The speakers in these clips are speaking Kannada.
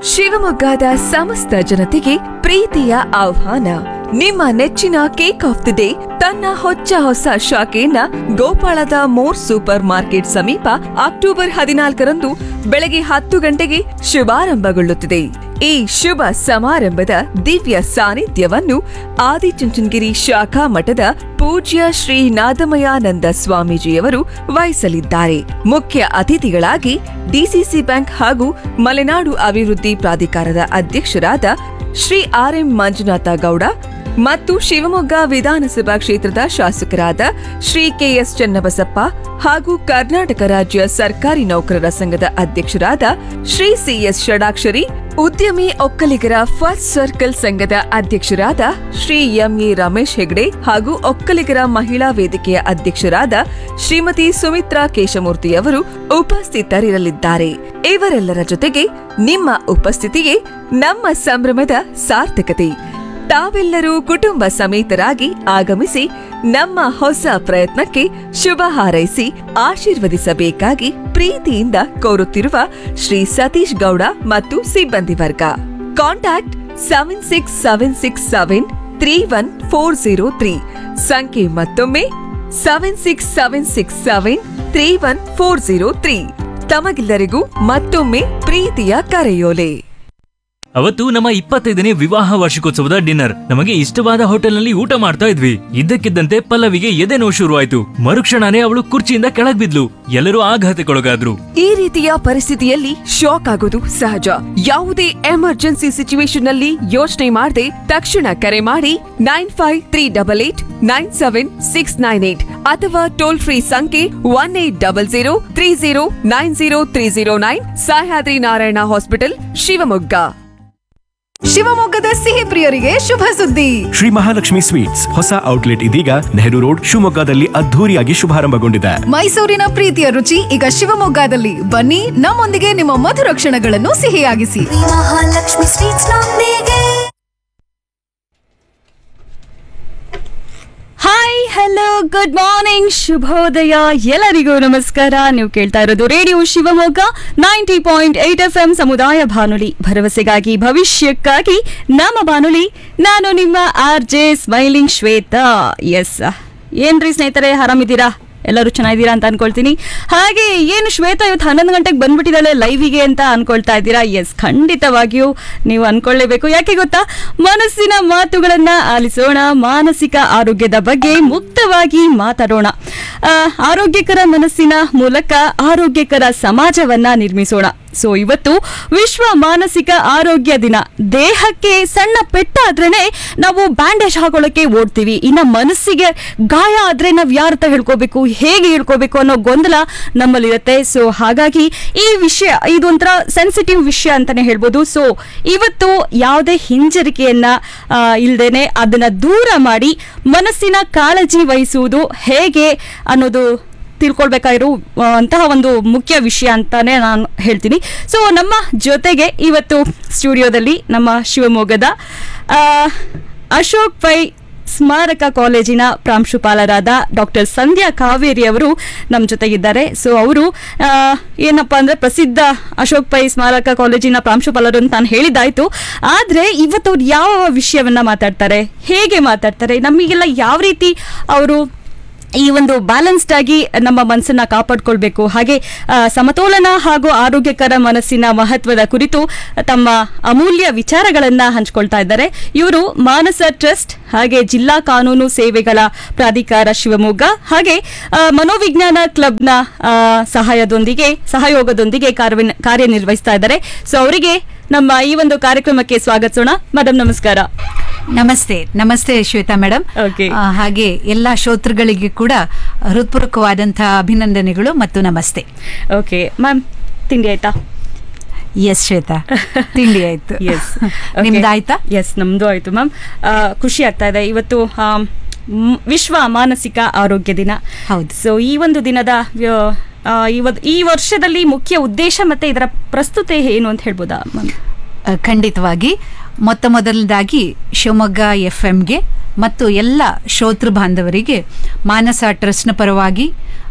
ಶಿವಮೊಗ್ಗದ ಸಮಸ್ತ ಜನತೆಗೆ ಪ್ರೀತಿಯ ಆಹ್ವಾನ ನಿಮ್ಮ ನೆಚ್ಚಿನ ಕೇಕ್ ಆಫ್ ದಿ ಡೇ ತನ್ನ ಹೊಚ್ಚ ಹೊಸ ಶಾಖೆಯನ್ನ ಗೋಪಾಳದ ಮೋರ್ ಸೂಪರ್ ಮಾರ್ಕೆಟ್ ಸಮೀಪ ಅಕ್ಟೋಬರ್ ಹದಿನಾಲ್ಕರಂದು ಬೆಳಗ್ಗೆ ಹತ್ತು ಗಂಟೆಗೆ ಶುಭಾರಂಭಗೊಳ್ಳುತ್ತಿದೆ ಈ ಶುಭ ಸಮಾರಂಭದ ದಿವ್ಯ ಸಾನ್ನಿಧ್ಯವನ್ನು ಆದಿಚುಂಚನಗಿರಿ ಶಾಖಾ ಮಠದ ಪೂಜ್ಯ ಶ್ರೀ ನಾದಮಯಾನಂದ ಸ್ವಾಮೀಜಿಯವರು ವಹಿಸಲಿದ್ದಾರೆ ಮುಖ್ಯ ಅತಿಥಿಗಳಾಗಿ ಡಿಸಿಸಿ ಬ್ಯಾಂಕ್ ಹಾಗೂ ಮಲೆನಾಡು ಅಭಿವೃದ್ಧಿ ಪ್ರಾಧಿಕಾರದ ಅಧ್ಯಕ್ಷರಾದ ಶ್ರೀ ಆರ್ ಎಂ ಮಂಜುನಾಥ ಗೌಡ ಮತ್ತು ಶಿವಮೊಗ್ಗ ವಿಧಾನಸಭಾ ಕ್ಷೇತ್ರದ ಶಾಸಕರಾದ ಶ್ರೀ ಕೆಎಸ್ ಚನ್ನಬಸಪ್ಪ ಹಾಗೂ ಕರ್ನಾಟಕ ರಾಜ್ಯ ಸರ್ಕಾರಿ ನೌಕರರ ಸಂಘದ ಅಧ್ಯಕ್ಷರಾದ ಶ್ರೀ ಸಿಎಸ್ ಷಡಾಕ್ಷರಿ ಉದ್ಯಮಿ ಒಕ್ಕಲಿಗರ ಫಸ್ಟ್ ಸರ್ಕಲ್ ಸಂಘದ ಅಧ್ಯಕ್ಷರಾದ ಶ್ರೀ ಎಂಎ ರಮೇಶ್ ಹೆಗ್ಡೆ ಹಾಗೂ ಒಕ್ಕಲಿಗರ ಮಹಿಳಾ ವೇದಿಕೆಯ ಅಧ್ಯಕ್ಷರಾದ ಶ್ರೀಮತಿ ಸುಮಿತ್ರಾ ಕೇಶಮೂರ್ತಿಯವರು ಉಪಸ್ಥಿತರಿರಲಿದ್ದಾರೆ ಇವರೆಲ್ಲರ ಜೊತೆಗೆ ನಿಮ್ಮ ಉಪಸ್ಥಿತಿಯೇ ನಮ್ಮ ಸಂಭ್ರಮದ ಸಾರ್ಥಕತೆ ತಾವೆಲ್ಲರೂ ಕುಟುಂಬ ಸಮೇತರಾಗಿ ಆಗಮಿಸಿ ನಮ್ಮ ಹೊಸ ಪ್ರಯತ್ನಕ್ಕೆ ಶುಭ ಹಾರೈಸಿ ಆಶೀರ್ವದಿಸಬೇಕಾಗಿ ಪ್ರೀತಿಯಿಂದ ಕೋರುತ್ತಿರುವ ಶ್ರೀ ಸತೀಶ್ ಗೌಡ ಮತ್ತು ಸಿಬ್ಬಂದಿ ವರ್ಗ contact seven six seven six seven three one four zero three ಸಂಖ್ಯೆ ಮತ್ತೊಮ್ಮೆ seven six seven six seven three one four zero three ತಮಗೆಲ್ಲರಿಗೂ ಮತ್ತೊಮ್ಮೆ ಪ್ರೀತಿಯ ಕರೆಯೋಲೆ ಅವತ್ತು ನಮ್ಮ ಇಪ್ಪತ್ತೈದನೇ ವಿವಾಹ ವಾರ್ಷಿಕೋತ್ಸವದ ಡಿನ್ನರ್ ನಮಗೆ ಇಷ್ಟವಾದ ಹೋಟೆಲ್ನಲ್ಲಿ ಊಟ ಮಾಡ್ತಾ ಇದ್ವಿ ಇದ್ದಕ್ಕಿದ್ದಂತೆ ಪಲ್ಲವಿಗೆ ಎದೆ ನೋವು ಶುರುವಾಯ್ತು ಮರುಕ್ಷಣನೇ ಅವಳು ಕುರ್ಚಿಯಿಂದ ಕೆಳಗ್ ಬಿದ್ಲು ಎಲ್ಲರೂ ಆಘಾತಕ್ಕೊಳಗಾದ್ರು ಈ ರೀತಿಯ ಪರಿಸ್ಥಿತಿಯಲ್ಲಿ ಶಾಕ್ ಆಗೋದು ಸಹಜ ಯಾವುದೇ ಎಮರ್ಜೆನ್ಸಿ ಸಿಚುವೇಶನ್ ನಲ್ಲಿ ಯೋಚನೆ ಮಾಡದೆ ತಕ್ಷಣ ಕರೆ ಮಾಡಿ nine five three double eight nine seven six nine eight ಅಥವಾ ಟೋಲ್ ಫ್ರೀ ಸಂಖ್ಯೆ one eight double zero three zero nine zero three zero nine Sahyadri Narayana hospital Shivamogga ಶಿವಮೊಗ್ಗದ ಸಿಹಿ ಪ್ರಿಯರಿಗೆ ಶುಭ ಸುದ್ದಿ ಶ್ರೀ ಮಹಾಲಕ್ಷ್ಮಿ ಸ್ವೀಟ್ಸ್ ಹೊಸ ಔಟ್ಲೆಟ್ ಇದೀಗ ನೆಹರು ರೋಡ್ ಶಿವಮೊಗ್ಗದಲ್ಲಿ ಅದ್ಧೂರಿಯಾಗಿ ಶುಭಾರಂಭಗೊಂಡಿದೆ ಮೈಸೂರಿನ ಪ್ರೀತಿಯ ರುಚಿ ಈಗ ಶಿವಮೊಗ್ಗದಲ್ಲಿ ಬನ್ನಿ ನಮ್ಮೊಂದಿಗೆ ನಿಮ್ಮ ಮಧುರ ಕ್ಷಣಗಳನ್ನು ಸಿಹಿಯಾಗಿಸಿ ಮಹಾಲಕ್ಷ್ಮಿ ಸ್ವೀಟ್ಸ್ ನೊಂದಿಗೆ ಹಾಯ್ ಹಲೋ ಗುಡ್ ಮಾರ್ನಿಂಗ್ ಶುಭೋದಯ ಎಲ್ಲರಿಗೂ ನಮಸ್ಕಾರ ನೀವು ಕೇಳ್ತಾ ಇರೋದು radio Shivamogga ninety point eight F M ಸಮುದಾಯ ಬಾನುಲಿ ಭರವಸೆಗಾಗಿ ಭವಿಷ್ಯಕ್ಕಾಗಿ ನಮ್ಮ ಬಾನುಲಿ ನಾನು ನಿಮ್ಮ R J smiling Shwetha S ಏನ್ರಿ ಸ್ನೇಹಿತರೆ ಆರಾಮಿದ್ದೀರಾ ಎಲ್ಲರೂ ಚೆನ್ನಾಗಿದ್ದೀರಾ ಅಂತ ಅನ್ಕೊಳ್ತೀನಿ ಹಾಗೆ ಏನು ಶ್ವೇತಾ ಇವತ್ತು ಹನ್ನೊಂದು ಗಂಟೆಗೆ ಬಂದ್ಬಿಟ್ಟಿದ್ದಾಳೆ ಲೈವಿಗೆ ಅಂತ ಅನ್ಕೊಳ್ತಾ ಇದ್ದೀರಾ ಎಸ್ ಖಂಡಿತವಾಗಿಯೂ ನೀವು ಅನ್ಕೊಳ್ಳೇಬೇಕು ಯಾಕೆ ಗೊತ್ತಾ ಮನಸ್ಸಿನ ಮಾತುಗಳನ್ನ ಆಲಿಸೋಣ ಮಾನಸಿಕ ಆರೋಗ್ಯದ ಬಗ್ಗೆ ಮುಕ್ತವಾಗಿ ಮಾತಾಡೋಣ ಆ, ಆರೋಗ್ಯಕರ ಮನಸ್ಸಿನ ಮೂಲಕ ಆರೋಗ್ಯಕರ ಸಮಾಜವನ್ನ ನಿರ್ಮಿಸೋಣ ಸೊ ಇವತ್ತು ವಿಶ್ವ ಮಾನಸಿಕ ಆರೋಗ್ಯ ದಿನ ದೇಹಕ್ಕೆ ಸಣ್ಣ ಪೆಟ್ಟಾದ್ರೇನೆ ನಾವು ಬ್ಯಾಂಡೇಜ್ ಹಾಕೊಳ್ಳೋಕೆ ಓಡ್ತೀವಿ ಇನ್ನ ಮನಸ್ಸಿಗೆ ಗಾಯ ಆದ್ರೆ ನಾವ್ ಯಾರ ಹತ್ರ ಹೇಳ್ಕೋಬೇಕು ಹೇಗೆ ಹೇಳ್ಕೋಬೇಕು ಅನ್ನೋ ಗೊಂದಲ ನಮ್ಮಲ್ಲಿರುತ್ತೆ ಸೊ ಹಾಗಾಗಿ ಈ ವಿಷಯ ಇದೊಂಥರ ಸೆನ್ಸಿಟಿವ್ ವಿಷಯ ಅಂತಾನೆ ಹೇಳ್ಬೋದು ಸೊ ಇವತ್ತು ಯಾವುದೇ ಹಿಂಜರಿಕೆಯನ್ನ ಆ, ಇಲ್ದೇನೆ ಅದನ್ನ ದೂರ ಮಾಡಿ ಮನಸ್ಸಿನ ಕಾಳಜಿ ವಹಿಸುವುದು ಹೇಗೆ ಅನ್ನೋದು ತಿಳ್ಕೊಳ್ಬೇಕಾಗಿರೋ ಆ, ಅಂತಹ ಒಂದು ಮುಖ್ಯ ವಿಷಯ ಅಂತಾನೆ ನಾನು ಹೇಳ್ತೀನಿ ಸೊ ನಮ್ಮ ಜೊತೆಗೆ ಇವತ್ತು ಸ್ಟುಡಿಯೋದಲ್ಲಿ ನಮ್ಮ ಶಿವಮೊಗ್ಗದ ಆ, ಅಶೋಕ್ ಪೈ ಸ್ಮಾರಕ ಕಾಲೇಜಿನ ಪ್ರಾಂಶುಪಾಲರಾದ ಡಾಕ್ಟರ್ ಸಂಧ್ಯಾ ಕಾವೇರಿ ಅವರು ನಮ್ಮ ಜೊತೆಗಿದ್ದಾರೆ ಸೊ ಅವರು ಆ, ಏನಪ್ಪಾ ಅಂದ್ರೆ ಪ್ರಸಿದ್ಧ ಅಶೋಕ್ ಪೈ ಸ್ಮಾರಕ ಕಾಲೇಜಿನ ಪ್ರಾಂಶುಪಾಲರು ಅಂತ ನಾನು ಹೇಳಿದ್ದಾಯ್ತು ಆದ್ರೆ ಇವತ್ತು ಅವ್ರು ಯಾವ ವಿಷಯವನ್ನ ಮಾತಾಡ್ತಾರೆ ಹೇಗೆ ಮಾತಾಡ್ತಾರೆ ನಮಗೆಲ್ಲ ಯಾವ ರೀತಿ ಅವರು ಈ ಒಂದು ಬ್ಯಾಲೆನ್ಸ್ಡ್ ಆಗಿ ನಮ್ಮ ಮನಸ್ಸನ್ನ ಕಾಪಾಡ್ಕೊಳ್ಬೇಕು ಹಾಗೆ ಆ, ಸಮತೋಲನ ಹಾಗೂ ಆರೋಗ್ಯಕರ ಮನಸ್ಸಿನ ಮಹತ್ವದ ಕುರಿತು ತಮ್ಮ ಅಮೂಲ್ಯ ವಿಚಾರಗಳನ್ನ ಹಂಚ್ಕೊಳ್ತಾ ಇದ್ದಾರೆ ಇವರು ಮಾನಸ ಟ್ರಸ್ಟ್ ಹಾಗೆ ಜಿಲ್ಲಾ ಕಾನೂನು ಸೇವೆಗಳ ಪ್ರಾಧಿಕಾರ ಶಿವಮೊಗ್ಗ ಹಾಗೆ ಆ, ಮನೋವಿಜ್ಞಾನ ಕ್ಲಬ್ನ ಆ, ಸಹಾಯದೊಂದಿಗೆ ಸಹಯೋಗದೊಂದಿಗೆ ಕಾರ್ಯ ಕಾರ್ಯನಿರ್ವಹಿಸ್ತಾ ಇದ್ದಾರೆ ಸೊ ಅವರಿಗೆ ನಮ್ಮ ಈ ಒಂದು ಕಾರ್ಯಕ್ರಮಕ್ಕೆ ಸ್ವಾಗತಿಸೋಣ ಮೇಡಮ್ ನಮಸ್ಕಾರ ನಮಸ್ತೆ ನಮಸ್ತೆ ಶ್ವೇತಾ ಮೇಡಮ್ Okay. ಆ, ಹಾಗೆ ಎಲ್ಲ ಶ್ರೋತೃಗಳಿಗೆ ಕೂಡ ಹೃತ್ಪೂರ್ವಕವಾದಂತಹ ಅಭಿನಂದನೆಗಳು ಮತ್ತು ನಮಸ್ತೆ ಓಕೆ ಮ್ಯಾಮ್ ತಿಂಡಿ ಆಯ್ತಾ ಎಸ್ ಶ್ವೇತಾ ತಿಂಡಿ ಆಯ್ತು ಎಸ್ ನಿಮ್ದಾಯ್ತಾ ಎಸ್ ನಮ್ದು ಆಯ್ತು ಮ್ಯಾಮ್ ಖುಷಿ ಆಗ್ತಾ ಇದೆ ಇವತ್ತು ಆ, ಮ್, ವಿಶ್ವ ಮಾನಸಿಕ ಆರೋಗ್ಯ ದಿನ ಹೌದು. ಸೊ ಈ ಒಂದು ದಿನದ ವ್ಯ- ಆ, ಇವತ್- ಈ ವರ್ಷದಲ್ಲಿ ಮುಖ್ಯ ಉದ್ದೇಶ ಮತ್ತೆ ಇದರ ಪ್ರಸ್ತುತೆ ಏನು ಅಂತ ಹೇಳ್ಬೋದಾ ಮ್ಯಾಮ್ ಆ, ಖಂಡಿತವಾಗಿ ಮೊತ್ತ ಮೊದಲದಾಗಿ ಶಿವಮೊಗ್ಗ ಎಫ್ ಎಂಗೆ ಮತ್ತು ಎಲ್ಲ ಶ್ರೋತೃ ಬಾಂಧವರಿಗೆ ಮಾನಸ ಟ್ರಸ್ಟ್ನ ಪರವಾಗಿ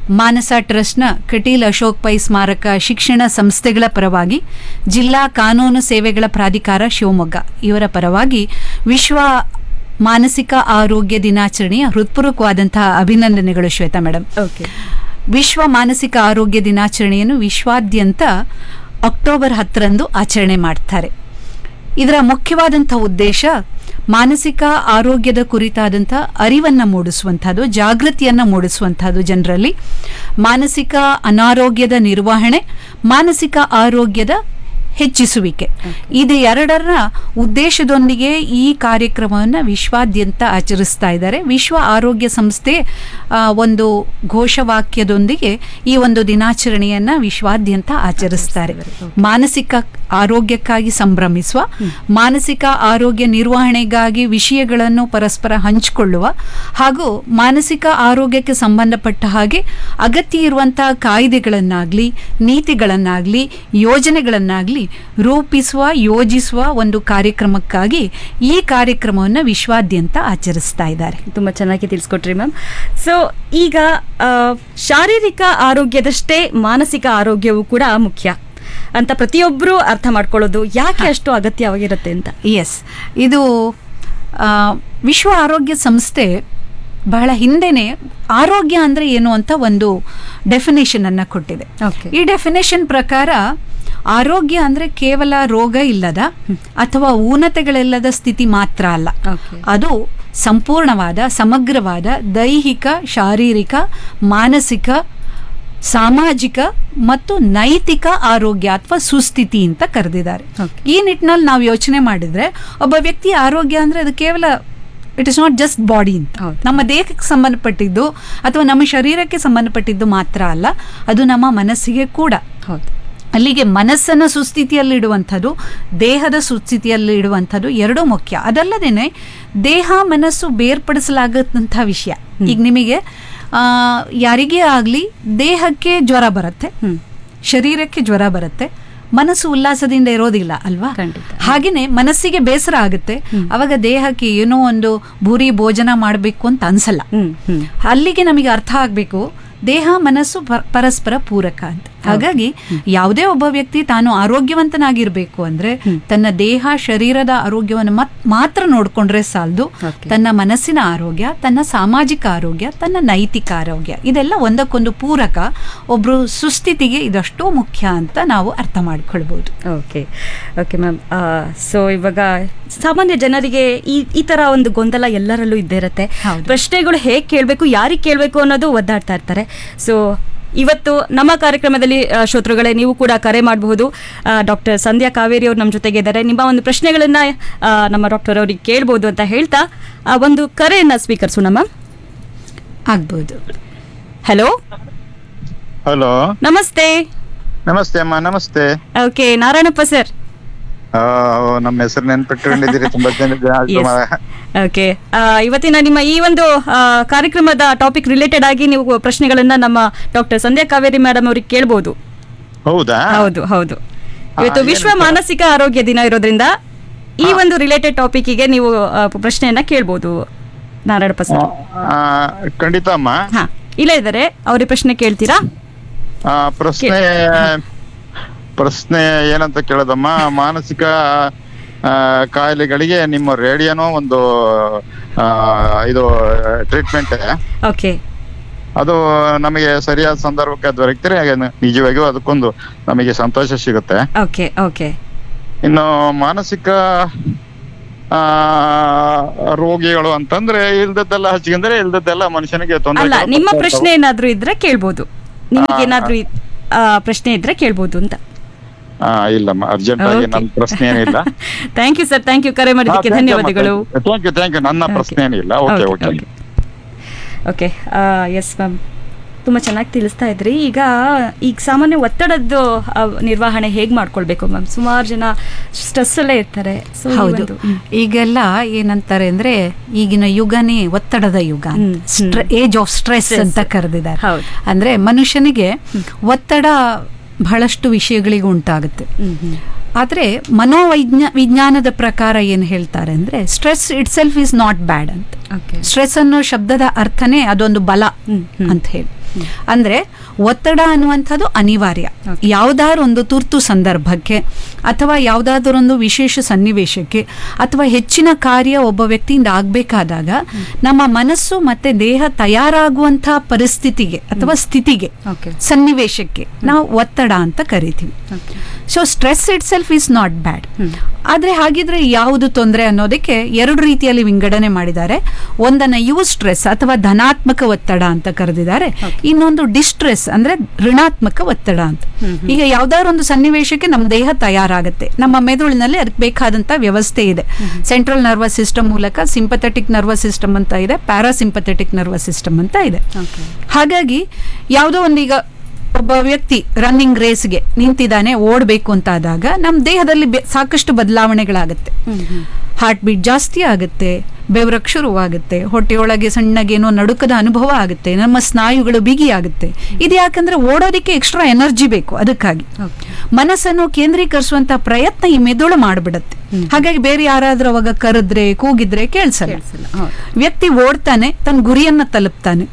ಮಾನಸ ಟ್ರಸ್ಟ್ನ ಕಟೀಲ್ ಅಶೋಕ್ ಪೈ ಸ್ಮಾರಕ ಶಿಕ್ಷಣ ಸಂಸ್ಥೆಗಳ ಪರವಾಗಿ ಜಿಲ್ಲಾ ಕಾನೂನು ಸೇವೆಗಳ ಪ್ರಾಧಿಕಾರ ಶಿವಮೊಗ್ಗ ಇವರ ಪರವಾಗಿ ವಿಶ್ವ ಮಾನಸಿಕ ಆರೋಗ್ಯ ದಿನಾಚರಣೆಯ ಹೃತ್ಪೂರ್ವಕವಾದಂತಹ ಅಭಿನಂದನೆಗಳು ಶ್ವೇತಾ ಮೇಡಮ್ ಓಕೆ ವಿಶ್ವ ಮಾನಸಿಕ ಆರೋಗ್ಯ ದಿನಾಚರಣೆಯನ್ನು ವಿಶ್ವಾದ್ಯಂತ ಅಕ್ಟೋಬರ್ ಹತ್ತರಂದು ಆಚರಣೆ ಮಾಡ್ತಾರೆ ಇದರ ಮುಖ್ಯವಾದಂಥ ಉದ್ದೇಶ ಮಾನಸಿಕ ಆರೋಗ್ಯದ ಕುರಿತಾದಂಥ ಅರಿವನ್ನು ಮೂಡಿಸುವಂಥದ್ದು ಜಾಗೃತಿಯನ್ನು ಮೂಡಿಸುವಂಥದ್ದು ಜನರಲ್ಲಿ ಮಾನಸಿಕ ಅನಾರೋಗ್ಯದ ನಿರ್ವಹಣೆ ಮಾನಸಿಕ ಆರೋಗ್ಯದ ಹೆಚ್ಚಿಸುವಿಕೆ ಇದು ಎರಡರ ಉದ್ದೇಶದೊಂದಿಗೆ ಈ ಕಾರ್ಯಕ್ರಮವನ್ನು ವಿಶ್ವಾದ್ಯಂತ ಆಚರಿಸ್ತಾ ಇದ್ದಾರೆ ವಿಶ್ವ ಆರೋಗ್ಯ ಸಂಸ್ಥೆ ಆ, ಒಂದು ಘೋಷವಾಕ್ಯದೊಂದಿಗೆ ಈ ಒಂದು ದಿನಾಚರಣೆಯನ್ನ ವಿಶ್ವಾದ್ಯಂತ ಆಚರಿಸ್ತಾರೆ ಮಾನಸಿಕ ಆರೋಗ್ಯಕ್ಕಾಗಿ ಸಂಭ್ರಮಿಸುವ ಮಾನಸಿಕ ಆರೋಗ್ಯ ನಿರ್ವಹಣೆಗಾಗಿ ವಿಷಯಗಳನ್ನು ಪರಸ್ಪರ ಹಂಚಿಕೊಳ್ಳುವ ಹಾಗೂ ಮಾನಸಿಕ ಆರೋಗ್ಯಕ್ಕೆ ಸಂಬಂಧಪಟ್ಟ ಹಾಗೆ ಅಗತ್ಯ ಇರುವಂತಹ ಕಾಯ್ದೆಗಳನ್ನಾಗ್ಲಿ ನೀತಿಗಳನ್ನಾಗ್ಲಿ ಯೋಜನೆಗಳನ್ನಾಗ್ಲಿ ರೂಪಿಸುವ ಯೋಜಿಸುವ ಒಂದು ಕಾರ್ಯಕ್ರಮಕ್ಕಾಗಿ ಈ ಕಾರ್ಯಕ್ರಮವನ್ನು ವಿಶ್ವಾದ್ಯಂತ ಆಚರಿಸ್ತಾ ಇದ್ದಾರೆ ತುಂಬ ಚೆನ್ನಾಗಿ ತಿಳಿಸ್ಕೊಟ್ರಿ ಮ್ಯಾಮ್ ಸೊ ಈಗ ಆ, ಶಾರೀರಿಕ ಆರೋಗ್ಯದಷ್ಟೇ ಮಾನಸಿಕ ಆರೋಗ್ಯವು ಕೂಡ ಮುಖ್ಯ ಅಂತ ಪ್ರತಿಯೊಬ್ಬರು ಅರ್ಥ ಮಾಡ್ಕೊಳ್ಳೋದು ಯಾಕೆ ಅಷ್ಟು ಅಗತ್ಯವಾಗಿರುತ್ತೆ ಅಂತ ಎಸ್ ಇದು ಆ, ವಿಶ್ವ ಆರೋಗ್ಯ ಸಂಸ್ಥೆ ಬಹಳ ಹಿಂದೆನೆ ಆರೋಗ್ಯ ಅಂದರೆ ಏನು ಅಂತ ಒಂದು ಡೆಫಿನೇಷನ್ ಅನ್ನ ಕೊಟ್ಟಿದೆ Okay. ಈ ಡೆಫಿನೇಷನ್ ಪ್ರಕಾರ ಆರೋಗ್ಯ ಅಂದರೆ ಕೇವಲ ರೋಗ ಇಲ್ಲದ ಅಥವಾ ಊನತೆಗಳಿಲ್ಲದ ಸ್ಥಿತಿ ಮಾತ್ರ ಅಲ್ಲ Okay. ಅದು ಸಂಪೂರ್ಣವಾದ ಸಮಗ್ರವಾದ ದೈಹಿಕ ಶಾರೀರಿಕ ಮಾನಸಿಕ ಸಾಮಾಜಿಕ ಮತ್ತು ನೈತಿಕ ಆರೋಗ್ಯ ಅಥವಾ ಸುಸ್ಥಿತಿ ಅಂತ ಕರೆದಿದ್ದಾರೆ Okay. ಈ ನಿಟ್ಟಿನಲ್ಲಿ ನಾವು ಯೋಚನೆ ಮಾಡಿದ್ರೆ ಒಬ್ಬ ವ್ಯಕ್ತಿ ಆರೋಗ್ಯ ಅಂದ್ರೆ ಅದು ಕೇವಲ it is not just body ಅಂತ ಹೌದು. ನಮ್ಮ ದೇಹಕ್ಕೆ ಸಂಬಂಧಪಟ್ಟಿದ್ದು ಅಥವಾ ನಮ್ಮ ಶರೀರಕ್ಕೆ ಸಂಬಂಧಪಟ್ಟಿದ್ದು ಮಾತ್ರ ಅಲ್ಲ ಅದು ನಮ್ಮ ಮನಸ್ಸಿಗೆ ಕೂಡ ಹೌದು ಅಲ್ಲಿಗೆ ಮನಸ್ಸನ್ನು ಸುಸ್ಥಿತಿಯಲ್ಲಿಡುವಂಥದ್ದು ದೇಹದ ಸುಸ್ಥಿತಿಯಲ್ಲಿ ಇಡುವಂಥದ್ದು ಎರಡೂ ಮುಖ್ಯ ಅದಲ್ಲದೇನೆ ದೇಹ ಮನಸ್ಸು ಬೇರ್ಪಡಿಸಲಾಗದಂಥ ವಿಷಯ ಈಗ ನಿಮಗೆ ಆ, ಯಾರಿಗೇ ಆಗಲಿ ದೇಹಕ್ಕೆ ಜ್ವರ ಬರುತ್ತೆ ಶರೀರಕ್ಕೆ ಜ್ವರ ಬರುತ್ತೆ ಮನಸ್ಸು ಉಲ್ಲಾಸದಿಂದ ಇರೋದಿಲ್ಲ ಅಲ್ವಾ ಖಂಡಿತ. ಹಾಗೇನೆ ಮನಸ್ಸಿಗೆ ಬೇಸರ ಆಗುತ್ತೆ ಅವಾಗ ದೇಹಕ್ಕೆ ಏನೋ ಒಂದು ಭೂರಿ ಭೋಜನ ಮಾಡಬೇಕು ಅಂತ ಅನ್ಸಲ್ಲ ಹ್ಮ್ ಹ್ಮ್ ಅಲ್ಲಿಗೆ ನಮಗೆ ಅರ್ಥ ಆಗಬೇಕು ದೇಹ ಮನಸ್ಸು ಪರ- ಪರಸ್ಪರ ಪೂರಕ ಅಂತ ಹಾಗಾಗಿ ಯಾವುದೇ ಒಬ್ಬ ವ್ಯಕ್ತಿ ತಾನು ಆರೋಗ್ಯವಂತನಾಗಿರ್ಬೇಕು ಅಂದ್ರೆ ತನ್ನ ದೇಹ ಶರೀರದ ಆರೋಗ್ಯವನ್ನು ಮತ್- ಮಾತ್ರ ನೋಡ್ಕೊಂಡ್ರೆ ಸಾಲದು Okay. ತನ್ನ ಮನಸ್ಸಿನ ಆರೋಗ್ಯ ತನ್ನ ಸಾಮಾಜಿಕ ಆರೋಗ್ಯ ತನ್ನ ನೈತಿಕ ಆರೋಗ್ಯ ಇದೆಲ್ಲ ಒಂದಕ್ಕೊಂದು ಪೂರಕ ಒಬ್ರು ಸುಸ್ಥಿತಿಗೆ ಇದಷ್ಟು ಮುಖ್ಯ ಅಂತ ನಾವು ಅರ್ಥ ಮಾಡ್ಕೊಳ್ಬಹುದು ಓಕೆ ಓಕೆ ಮ್ಯಾಮ್ ಸೊ ಇವಾಗ ಸಾಮಾನ್ಯ ಜನರಿಗೆ ಈ ಈ ತರ ಒಂದು ಗೊಂದಲ ಎಲ್ಲರಲ್ಲೂ ಇದ್ದೇ ಇರುತ್ತೆ ಹೌದು. ಪ್ರಶ್ನೆಗಳು ಹೇಗೆ ಕೇಳಬೇಕು ಯಾರಿಗೆ ಕೇಳಬೇಕು ಅನ್ನೋದು ಒದ್ದಾಡ್ತಾ ಇರ್ತಾರೆ ಸೊ ಇವತ್ತು ನಮ್ಮ ಕಾರ್ಯಕ್ರಮದಲ್ಲಿ ಆ, ಶ್ರೋತೃಗಳೇ ನೀವು ಕೂಡ ಕರೆ ಮಾಡಬಹುದು ಡಾಕ್ಟರ್ ಸಂಧ್ಯಾ ಕಾವೇರಿ ಅವರು ನಮ್ಮ ಜೊತೆಗೆ ಇದ್ದಾರೆ ನಿಮ್ಮ ಒಂದು ಪ್ರಶ್ನೆಗಳನ್ನ ಆ, ನಮ್ಮ ಡಾಕ್ಟರ್ ಅವ್ರಿಗೆ ಕೇಳ್ಬೋದು ಅಂತ ಹೇಳ್ತಾ ಆ, ಒಂದು ಕರೆಯನ್ನ ಸ್ವೀಕರಿಸೋಣ ಮ್ಯಾಮ್ ಆಗ್ಬೋದು ಹಲೋ ಹಲೋ ನಮಸ್ತೆ ನಮಸ್ತೆ ಅಮ್ಮ ನಮಸ್ತೆ ಓಕೆ ನಾರಾಯಣಪ್ಪ ಸರ್ ಆ, ನಮ್ಮ ಹೆಸರು ನೆನ್ಪಿಟ್ಕೊಂಡಿದ್ದೀರಿ ತುಂಬಾ ಜನ ಓಕೆ ಇವತ್ತಿನ ನಿಮ್ಮ ಈ ಒಂದು ಆ, ಕಾರ್ಯಕ್ರಮದ ಟಾಪಿಕ್ ರಿಲೇಟೆಡ್ ಆಗಿ ನೀವು ಪ್ರಶ್ನೆಗಳನ್ನ ನಮ್ಮ ಡಾಕ್ಟರ್ ಸಂಧ್ಯಾ ಕಾವೇರಿ ಮೇಡಮ್ ಅವ್ರಿಗೆ ಕೇಳ್ಬೋದು ಹೌದಾ ಹೌದು ಹೌದು ಇವತ್ತು ಏನು ವಿಶ್ವ ಸರ್? ಮಾನಸಿಕ ಆರೋಗ್ಯ ದಿನ ಇರೋದ್ರಿಂದ ಈ ಒಂದು ರಿಲೇಟೆಡ್ ಟಾಪಿಕ್ಗೆ ನೀವು ಆ, ಪ್ರಶ್ನೆಯನ್ನ ಕೇಳ್ಬೋದು ನಾರಾಯಣಪ್ಪ ಸರ್ ಆ, ಖಂಡಿತ ಅಮ್ಮ ಹಾ ಇಲ್ಲೇ ಇದ್ದಾರೆ ಅವ್ರಿಗೆ ಪ್ರಶ್ನೆ ಕೇಳ್ತೀರಾ ಆ, ಪ್ರಶ್ನೆ ಪ್ರಶ್ನೆ ಏನಂತ ಕೇಳೋದಮ್ಮ ಮಾನಸಿಕ ಆ, ಕಾಯಿಲೆಗಳಿಗೆ ನಿಮ್ಮ ರೇಡಿಯೋನೋ ಒಂದು ಆ, ಇದು ಟ್ರೀಟ್ಮೆಂಟ್ ಓಕೆ ಅದು ನಮಗೆ ಸರಿಯಾದ ಸಂದರ್ಭಕ್ಕೆ ದೊರಕಿದ್ರೆ ಹಾಗೆ ನಿಜವಾಗಿಯೂ ಅದಕ್ಕೊಂದು ನಮಗೆ ಸಂತೋಷ ಸಿಗುತ್ತೆ ಓಕೆ ಓಕೆ ಇನ್ನು ಮಾನಸಿಕ ಆ ರೋಗಿಗಳು ಅಂತಂದ್ರೆ ಇಲ್ದದ್ದೆಲ್ಲ ಹಚ್ಕೊಂಡ್ರೆ ಇಲ್ದದ್ದೆಲ್ಲ ಮನುಷ್ಯನಿಗೆ ತೊಂದರೆ ಅಲ್ಲ ನಿಮ್ಮ ಪ್ರಶ್ನೆ ಏನಾದ್ರೂ ಇದ್ರೆ ಕೇಳ್ಬೋದು ನಿಮ್ಗೆ ಏನಾದ್ರೂ ಇದ್- ಆ, ಪ್ರಶ್ನೆ ಇದ್ರೆ ಕೇಳ್ಬೋದು ಅಂತ ಇಲ್ಲಮ್ಮ ಅರ್ಜೆಂಟ್ ಆಗಿ ನನ್ನ ಪ್ರಶ್ನೆ ಏನಿಲ್ಲ thank you sir thank you ಕರೆ ಮಾಡಿದ್ದಕ್ಕೆ ಧನ್ಯವಾದಗಳು ಥ್ಯಾಂಕ್ ಯು ಥ್ಯಾಂಕ್ ಯು ನನ್ನ ಪ್ರಶ್ನೆ ಏನಿಲ್ಲ okay okay okay yes ma'am ತುಂಬ ಚೆನ್ನಾಗಿ ತಿಳಿಸ್ತಾ ಇದ್ರಿ ಈಗ ಈಗ ಸಾಮಾನ್ಯ ಒತ್ತಡದ್ದು ಆ, ನಿರ್ವಹಣೆ ಹೇಗೆ ಮಾಡ್ಕೊಳ್ಬೇಕು ಮ್ಯಾಮ್ ಸುಮಾರು ಜನ ಸ್ಟ್ರೆಸ್ ಅಲ್ಲೇ ಇರ್ತಾರೆ ಸೊ ಹೌದು ಈಗೆಲ್ಲ ಏನಂತಾರೆ ಅಂದ್ರೆ ಈಗಿನ ಯುಗನೇ ಒತ್ತಡದ ಯುಗ hmm, age of stress Stress. ಅಂತ ಕರೆದಿದ್ದಾರೆ ಹೌದು. ಅಂದ್ರೆ ಮನುಷ್ಯನಿಗೆ ಒತ್ತಡ ಬಹಳಷ್ಟು ವಿಷಯಗಳಿಗೆ ಉಂಟಾಗುತ್ತೆ ಆದ್ರೆ ಮನೋವೈಜ್ಞ ವಿಜ್ಞಾನದ ಪ್ರಕಾರ ಏನು ಹೇಳ್ತಾರೆ ಅಂದ್ರೆ stress itself is not bad ಅಂತ ಓಕೆ ಸ್ಟ್ರೆಸ್ ಅನ್ನೋ ಶಬ್ದದ ಅರ್ಥನೇ ಅದೊಂದು ಬಲ ಅಂತ ಹೇಳಿ ಅಂದ್ರೆ ಒತ್ತಡ ಅನ್ನುವಂಥದ್ದು ಅನಿವಾರ್ಯ ಯಾವುದಾದ್ರು ಒಂದು ತುರ್ತು ಸಂದರ್ಭಕ್ಕೆ ಅಥವಾ ಯಾವುದಾದ್ರೊಂದು ವಿಶೇಷ ಸನ್ನಿವೇಶಕ್ಕೆ ಅಥವಾ ಹೆಚ್ಚಿನ ಕಾರ್ಯ ಒಬ್ಬ ವ್ಯಕ್ತಿಯಿಂದ ಆಗಬೇಕಾದಾಗ ನಮ್ಮ ಮನಸ್ಸು ಮತ್ತೆ ದೇಹ ತಯಾರಾಗುವಂಥ ಪರಿಸ್ಥಿತಿಗೆ ಅಥವಾ ಸ್ಥಿತಿಗೆ Okay. ಸನ್ನಿವೇಶಕ್ಕೆ ನಾವು ಒತ್ತಡ ಅಂತ ಕರಿತೀವಿ so stress itself is not bad ಆದ್ರೆ ಹಾಗಿದ್ರೆ ಯಾವುದು ತೊಂದರೆ ಅನ್ನೋದಕ್ಕೆ ಎರಡು ರೀತಿಯಲ್ಲಿ ವಿಂಗಡಣೆ ಮಾಡಿದ್ದಾರೆ ಒಂದನ್ನ ಯು ಸ್ಟ್ರೆಸ್ ಅಥವಾ ಧನಾತ್ಮಕ ಒತ್ತಡ ಅಂತ ಕರೆದಿದ್ದಾರೆ ಇನ್ನೊಂದು ಡಿಸ್ಟ್ರೆಸ್ ಅಂದ್ರೆ ಋಣಾತ್ಮಕ ಒತ್ತಡ ಅಂತ ಈಗ ಯಾವ್ದಾದ್ರು ಒಂದು ಸನ್ನಿವೇಶಕ್ಕೆ ನಮ್ಮ ದೇಹ ತಯಾರಾಗುತ್ತೆ ನಮ್ಮ ಮೆದುಳಿನಲ್ಲಿ ಅದಕ್ಕೆ ಬೇಕಾದಂತ ವ್ಯವಸ್ಥೆ ಇದೆ ಸೆಂಟ್ರಲ್ ನರ್ವಸ್ ಸಿಸ್ಟಮ್ ಮೂಲಕ ಸಿಂಪಥೆಟಿಕ್ ನರ್ವಸ್ ಸಿಸ್ಟಮ್ ಅಂತ ಇದೆ ಪ್ಯಾರಾಸಿಂಪಥೆಟಿಕ್ ನರ್ವಸ್ ಸಿಸ್ಟಮ್ ಅಂತ ಇದೆ ಹಾಗಾಗಿ ಯಾವುದೋ ಒಂದು ಈಗ ಒಬ್ಬ ವ್ಯಕ್ತಿ ರನ್ನಿಂಗ್ ರೇಸ್ಗೆ ನಿಂತಿದ್ದಾನೆ ಓಡಬೇಕು ಅಂತ ಆದಾಗ ನಮ್ಮ ದೇಹದಲ್ಲಿ ಬೆ- ಸಾಕಷ್ಟು ಬದಲಾವಣೆಗಳಾಗುತ್ತೆ ಹಾರ್ಟ್ ಬೀಟ್ ಜಾಸ್ತಿ ಆಗುತ್ತೆ ಬೆವರಕ್ಕೆ ಶುರುವಾಗುತ್ತೆ ಹೊಟ್ಟೆಯೊಳಗೆ ಸಣ್ಣಗೇನೋ ನಡುಕದ ಅನುಭವ ಆಗುತ್ತೆ ನಮ್ಮ ಸ್ನಾಯುಗಳು ಬಿಗಿ ಆಗುತ್ತೆ ಇದು ಯಾಕಂದ್ರೆ ಓಡೋದಕ್ಕೆ ಎಕ್ಸ್ಟ್ರಾ ಎನರ್ಜಿ ಬೇಕು ಅದಕ್ಕಾಗಿ ಮನಸ್ಸನ್ನು ಕೇಂದ್ರೀಕರಿಸುವಂತ ಪ್ರಯತ್ನ ಈ ಮೆದುಳು ಮಾಡಿಬಿಡುತ್ತೆ ಹಾಗಾಗಿ ಬೇರೆ ಯಾರಾದ್ರೂ ಅವಾಗ ಕರೆದ್ರೆ ಕೂಗಿದ್ರೆ ಕೇಳಿಸಲ್ಲ ವ್ಯಕ್ತಿ ಓಡ್ತಾನೆ ತನ್ನ ಗುರಿಯನ್ನ ತಲುಪ್ತಾನೆ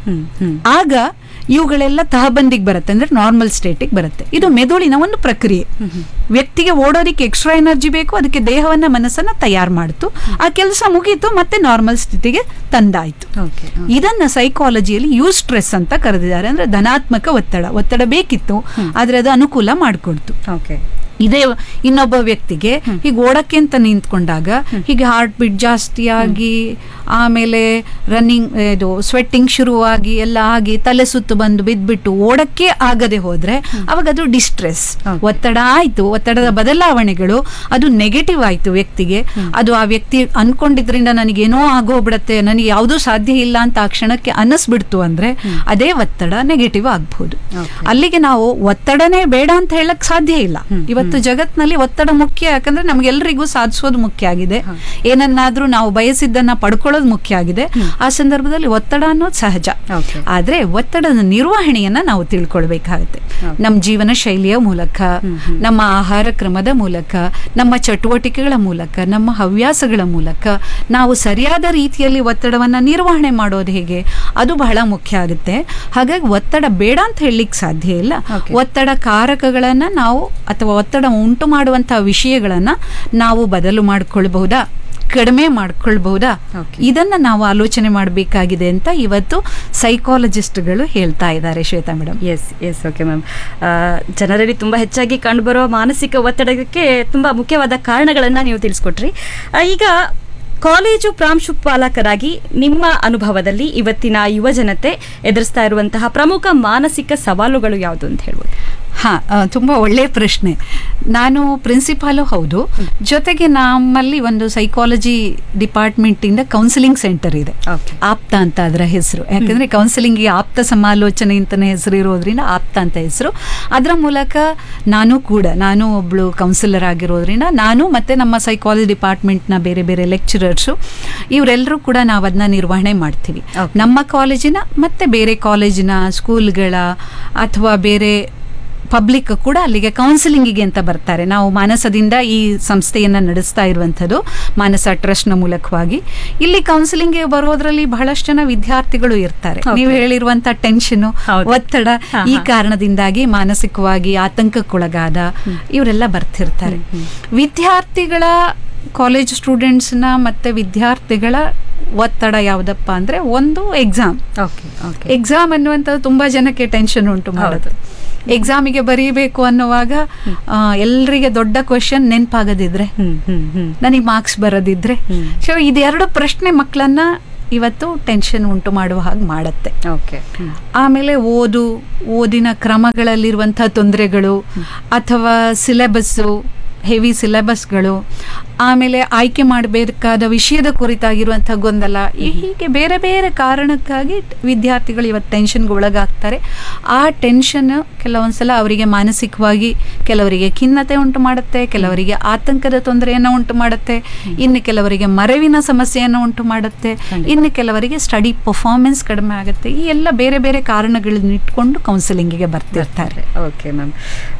ಆಗ ಇವುಗಳೆಲ್ಲ ತಹಬಂದಿಗೆ ಬರುತ್ತೆ ಅಂದ್ರೆ ನಾರ್ಮಲ್ ಸ್ಟೇಟಿಗೆ ಬರುತ್ತೆ ಇದು ಮೆದುಳಿನ ಒಂದು ಪ್ರಕ್ರಿಯೆ ವ್ಯಕ್ತಿಗೆ ಓಡೋದಕ್ಕೆ ಎಕ್ಸ್ಟ್ರಾ ಎನರ್ಜಿ ಬೇಕು ಅದಕ್ಕೆ ದೇಹವನ್ನ ಮನಸ್ಸನ್ನ ತಯಾರು ಮಾಡ್ತು ಆ ಕೆಲಸ ಮುಗೀತು ಮತ್ತೆ ನಾರ್ಮಲ್ ಸ್ಥಿತಿಗೆ ತಂದಾಯ್ತು ಇದನ್ನ ಸೈಕಾಲಜಿಯಲ್ಲಿ ಯೂ ಸ್ಟ್ರೆಸ್ ಅಂತ ಕರೆದಿದ್ದಾರೆ ಅಂದ್ರೆ ಧನಾತ್ಮಕ ಒತ್ತಡ ಒತ್ತಡ ಬೇಕಿತ್ತು ಆದ್ರೆ ಅದು ಅನುಕೂಲ ಮಾಡಿಕೊಡ್ತು ಓಕೆ ಇದೇ ಇನ್ನೊಬ್ಬ ವ್ಯಕ್ತಿಗೆ ಹೀಗೆ ಓಡಕ್ಕೆ ಅಂತ ನಿಂತ್ಕೊಂಡಾಗ ಹೀಗೆ ಹಾರ್ಟ್ ಬೀಟ್ ಜಾಸ್ತಿ ಆಗಿ ಆಮೇಲೆ ರನ್ನಿಂಗ್ ಇದು ಸ್ವೆಟ್ಟಿಂಗ್ ಶುರುವಾಗಿ ಎಲ್ಲ ಆಗಿ ತಲೆ ಸುತ್ತು ಬಂದು ಬಿದ್ಬಿಟ್ಟು ಓಡಕ್ಕೆ ಆಗದೆ ಹೋದ್ರೆ ಅವಾಗ ಅದು ಡಿಸ್ಟ್ರೆಸ್ ಒತ್ತಡ ಆಯ್ತು ಒತ್ತಡದ ಬದಲಾವಣೆಗಳು ಅದು ನೆಗೆಟಿವ್ ಆಯ್ತು ವ್ಯಕ್ತಿಗೆ ಅದು ಆ ವ್ಯಕ್ತಿ ಅನ್ಕೊಂಡಿದ್ರಿಂದ ನನಗೇನೋ ಆಗೋಗ್ಬಿಡತ್ತೆ ನನಗೆ ಯಾವುದೂ ಸಾಧ್ಯ ಇಲ್ಲ ಅಂತ ಆ ಕ್ಷಣಕ್ಕೆ ಅನ್ನಿಸ್ಬಿಡ್ತು ಅಂದ್ರೆ ಅದೇ ಒತ್ತಡ ನೆಗೆಟಿವ್ ಆಗ್ಬಹುದು ಅಲ್ಲಿಗೆ ನಾವು ಒತ್ತಡನೇ ಬೇಡ ಅಂತ ಹೇಳಕ್ ಸಾಧ್ಯ ಇಲ್ಲ ಇವತ್ತು ಜಗತ್ನಲ್ಲಿ ಒತ್ತಡ ಮುಖ್ಯ ಯಾಕಂದ್ರೆ ನಮ್ಗೆಲ್ರಿಗೂ ಸಾಧಿಸೋದು ಮುಖ್ಯ ಆಗಿದೆ ಏನನ್ನಾದ್ರೂ ನಾವು ಬಯಸಿದ್ದನ್ನ ಪಡ್ಕೊಳ್ಳೋದು ಮುಖ್ಯ ಆಗಿದೆ ಆ ಸಂದರ್ಭದಲ್ಲಿ ಒತ್ತಡ ಅನ್ನೋದು ಸಹಜ ಆದ್ರೆ ಒತ್ತಡದ ನಿರ್ವಹಣೆಯನ್ನ ನಾವು ತಿಳ್ಕೊಳ್ಬೇಕಾಗುತ್ತೆ ನಮ್ಮ ಜೀವನ ಶೈಲಿಯ ಮೂಲಕ ನಮ್ಮ ಆಹಾರ ಕ್ರಮದ ಮೂಲಕ ನಮ್ಮ ಚಟುವಟಿಕೆಗಳ ಮೂಲಕ ನಮ್ಮ ಹವ್ಯಾಸಗಳ ಮೂಲಕ ನಾವು ಸರಿಯಾದ ರೀತಿಯಲ್ಲಿ ಒತ್ತಡವನ್ನ ನಿರ್ವಹಣೆ ಮಾಡೋದು ಹೇಗೆ ಅದು ಬಹಳ ಮುಖ್ಯ ಆಗುತ್ತೆ ಹಾಗಾಗಿ ಒತ್ತಡ ಬೇಡ ಅಂತ ಹೇಳಲಿಕ್ಕೆ ಸಾಧ್ಯ ಇಲ್ಲ ಒತ್ತಡ ಕಾರಕಗಳನ್ನ ನಾವು ಅಥವಾ ಒತ್ತಡ ಉಂಟು ಮಾಡುವಂತಹ ವಿಷಯಗಳನ್ನ ನಾವು ಬದಲು ಮಾಡ್ಕೊಳ್ಬಹುದಾ ಕಡಿಮೆ ಮಾಡ್ಕೊಳ್ಬಹುದಾ ಇದನ್ನ ನಾವು ಆಲೋಚನೆ ಮಾಡಬೇಕಾಗಿದೆ ಅಂತ ಇವತ್ತು ಸೈಕಾಲಜಿಸ್ಟ್ಗಳು ಹೇಳ್ತಾ ಇದ್ದಾರೆ Shweta madam yes yes okay ma'am ಜನರಲ್ಲಿ ತುಂಬ ಹೆಚ್ಚಾಗಿ ಕಂಡುಬರುವ ಮಾನಸಿಕ ಒತ್ತಡಕ್ಕೆ ತುಂಬ ಮುಖ್ಯವಾದ ಕಾರಣಗಳನ್ನು ನೀವು ತಿಳಿಸ್ಕೊಟ್ರಿ ಆ, ಈಗ ಕಾಲೇಜು ಪ್ರಾಂಶುಪಾಲಕರಾಗಿ ನಿಮ್ಮ ಅನುಭವದಲ್ಲಿ ಇವತ್ತಿನ ಯುವ ಜನತೆ ಎದುರಿಸ್ತಾ ಇರುವಂತಹ ಪ್ರಮುಖ ಮಾನಸಿಕ ಸವಾಲುಗಳು ಯಾವುದು ಅಂತ ಹೇಳ್ಬೋದು ಹಾ ಆ, ತುಂಬಾ ಒಳ್ಳೆಯ ಪ್ರಶ್ನೆ ನಾನು ಪ್ರಿನ್ಸಿಪಾಲು ಹೌದು ಜೊತೆಗೆ ನಮ್ಮಲ್ಲಿ ಒಂದು ಸೈಕಾಲಜಿ ಡಿಪಾರ್ಟ್ಮೆಂಟ್ ಇಂದ ಕೌನ್ಸಿಲಿಂಗ್ ಸೆಂಟರ್ ಇದೆ Okay. ಆಪ್ತ ಅಂತ ಅದರ ಹೆಸರು ಯಾಕಂದ್ರೆ ಕೌನ್ಸಿಲಿಂಗ್ ಆಪ್ತ ಸಮಾಲೋಚನೆ ಅಂತಾನೆ ಹೆಸರು ಇರೋದ್ರಿಂದ ಆಪ್ತ ಅಂತ ಹೆಸರು ಅದರ ಮೂಲಕ ನಾನು ಕೂಡ ನಾನು ಒಬ್ಳು ಕೌನ್ಸಿಲರ್ ಆಗಿರೋದ್ರಿಂದ ನಾನು ಮತ್ತೆ ನಮ್ಮ ಸೈಕಾಲಜಿ ಡಿಪಾರ್ಟ್ಮೆಂಟ್ನ ಬೇರೆ ಬೇರೆ ಲೆಕ್ಚರರ್ಸು ಇವರೆಲ್ಲರೂ ಕೂಡ ನಾವು ಅದನ್ನ ನಿರ್ವಹಣೆ ಮಾಡ್ತೀವಿ ನಮ್ಮ ಕಾಲೇಜಿನ ಮತ್ತೆ ಬೇರೆ ಕಾಲೇಜಿನ ಸ್ಕೂಲ್ಗಳ ಅಥವಾ ಬೇರೆ ಪಬ್ಲಿಕ್ ಕೂಡ ಅಲ್ಲಿಗೆ ಕೌನ್ಸಿಲಿಂಗಿಗೆ ಅಂತ ಬರ್ತಾರೆ ನಾವು ಮಾನಸದಿಂದ ಈ ಸಂಸ್ಥೆಯನ್ನ ನಡೆಸ್ತಾ ಇರುವಂಥದ್ದು ಮಾನಸ ಟ್ರಸ್ಟ್ನ ಮೂಲಕವಾಗಿ ಇಲ್ಲಿ ಕೌನ್ಸಿಲಿಂಗ್ಗೆ ಬರೋದ್ರಲ್ಲಿ ಬಹಳಷ್ಟು ಜನ ವಿದ್ಯಾರ್ಥಿಗಳು ಇರ್ತಾರೆ ನೀವು ಹೇಳಿರುವಂತ ಟೆನ್ಷನ್ ಹೌದು. ಒತ್ತಡ ಹಾ, ಈ ಹಾ. ಕಾರಣದಿಂದಾಗಿ ಮಾನಸಿಕವಾಗಿ ಆತಂಕಕ್ಕೊಳಗಾದ ಇವರೆಲ್ಲ ಬರ್ತಿರ್ತಾರೆ ವಿದ್ಯಾರ್ಥಿಗಳ ಕಾಲೇಜ್ ಸ್ಟೂಡೆಂಟ್ಸ್ನ ಮತ್ತೆ ವಿದ್ಯಾರ್ಥಿಗಳ ಒತ್ತಡ ಯಾವುದಪ್ಪ ಅಂದ್ರೆ ಒಂದು ಎಕ್ಸಾಮ್ ಓಕೆ ಓಕೆ ಎಕ್ಸಾಮ್ ಅನ್ನುವಂಥದ್ದು ತುಂಬಾ ಜನಕ್ಕೆ ಟೆನ್ಷನ್ ಉಂಟು ಮಾಡುತ್ತೆ ಎಕ್ಸಾಮಿಗೆ ಬರೀಬೇಕು ಅನ್ನುವಾಗ ಆ, ಎಲ್ರಿಗೆ ದೊಡ್ಡ ಕ್ವಶನ್ ನೆನಪಾಗದಿದ್ರೆ ಹ್ಮ್ ಹ್ಮ್ ಹ್ಮ್ ನನಗೆ ಮಾರ್ಕ್ಸ್ ಬರೋದಿದ್ರೆ ಸೊ ಇದೆರಡು ಪ್ರಶ್ನೆ ಮಕ್ಕಳನ್ನ ಇವತ್ತು ಟೆನ್ಷನ್ ಉಂಟು ಮಾಡುವ ಹಾಗೆ ಮಾಡುತ್ತೆ ಓಕೆ ಆಮೇಲೆ ಓದು ಓದಿನ ಕ್ರಮಗಳಲ್ಲಿರುವಂಥ ತೊಂದರೆಗಳು ಅಥವಾ ಸಿಲೆಬಸ್ಸು ಹೆವಿ ಸಿಲೆಬಸ್ಗಳು ಆಮೇಲೆ ಆಯ್ಕೆ ಮಾಡಬೇಕಾದ ವಿಷಯದ ಕುರಿತಾಗಿರುವಂಥ ಗೊಂದಲ ಈ- ಹೀಗೆ ಬೇರೆ ಬೇರೆ ಕಾರಣಕ್ಕಾಗಿ ವಿದ್ಯಾರ್ಥಿಗಳು ಇವತ್ತು ಟೆನ್ಷನ್ಗೆ ಒಳಗಾಗ್ತಾರೆ ಆ ಟೆನ್ಷನ್ ಕೆಲವೊಂದ್ಸಲ ಅವರಿಗೆ ಮಾನಸಿಕವಾಗಿ ಕೆಲವರಿಗೆ ಖಿನ್ನತೆ ಉಂಟು ಮಾಡುತ್ತೆ ಕೆಲವರಿಗೆ ಆತಂಕದ ತೊಂದರೆಯನ್ನು ಉಂಟು ಮಾಡುತ್ತೆ ಇನ್ನು ಕೆಲವರಿಗೆ ಮರೆವಿನ ಸಮಸ್ಯೆಯನ್ನು ಉಂಟು ಮಾಡುತ್ತೆ ಇನ್ನು ಕೆಲವರಿಗೆ ಸ್ಟಡಿ ಪರ್ಫಾರ್ಮೆನ್ಸ್ ಕಡಿಮೆ ಆಗುತ್ತೆ ಈ ಎಲ್ಲ ಬೇರೆ ಬೇರೆ ಕಾರಣಗಳನ್ನ ಇಟ್ಕೊಂಡು ಕೌನ್ಸಿಲಿಂಗಿಗೆ ಬರ್ತಿರ್ತಾರೆ ಓಕೆ ಮ್ಯಾಮ್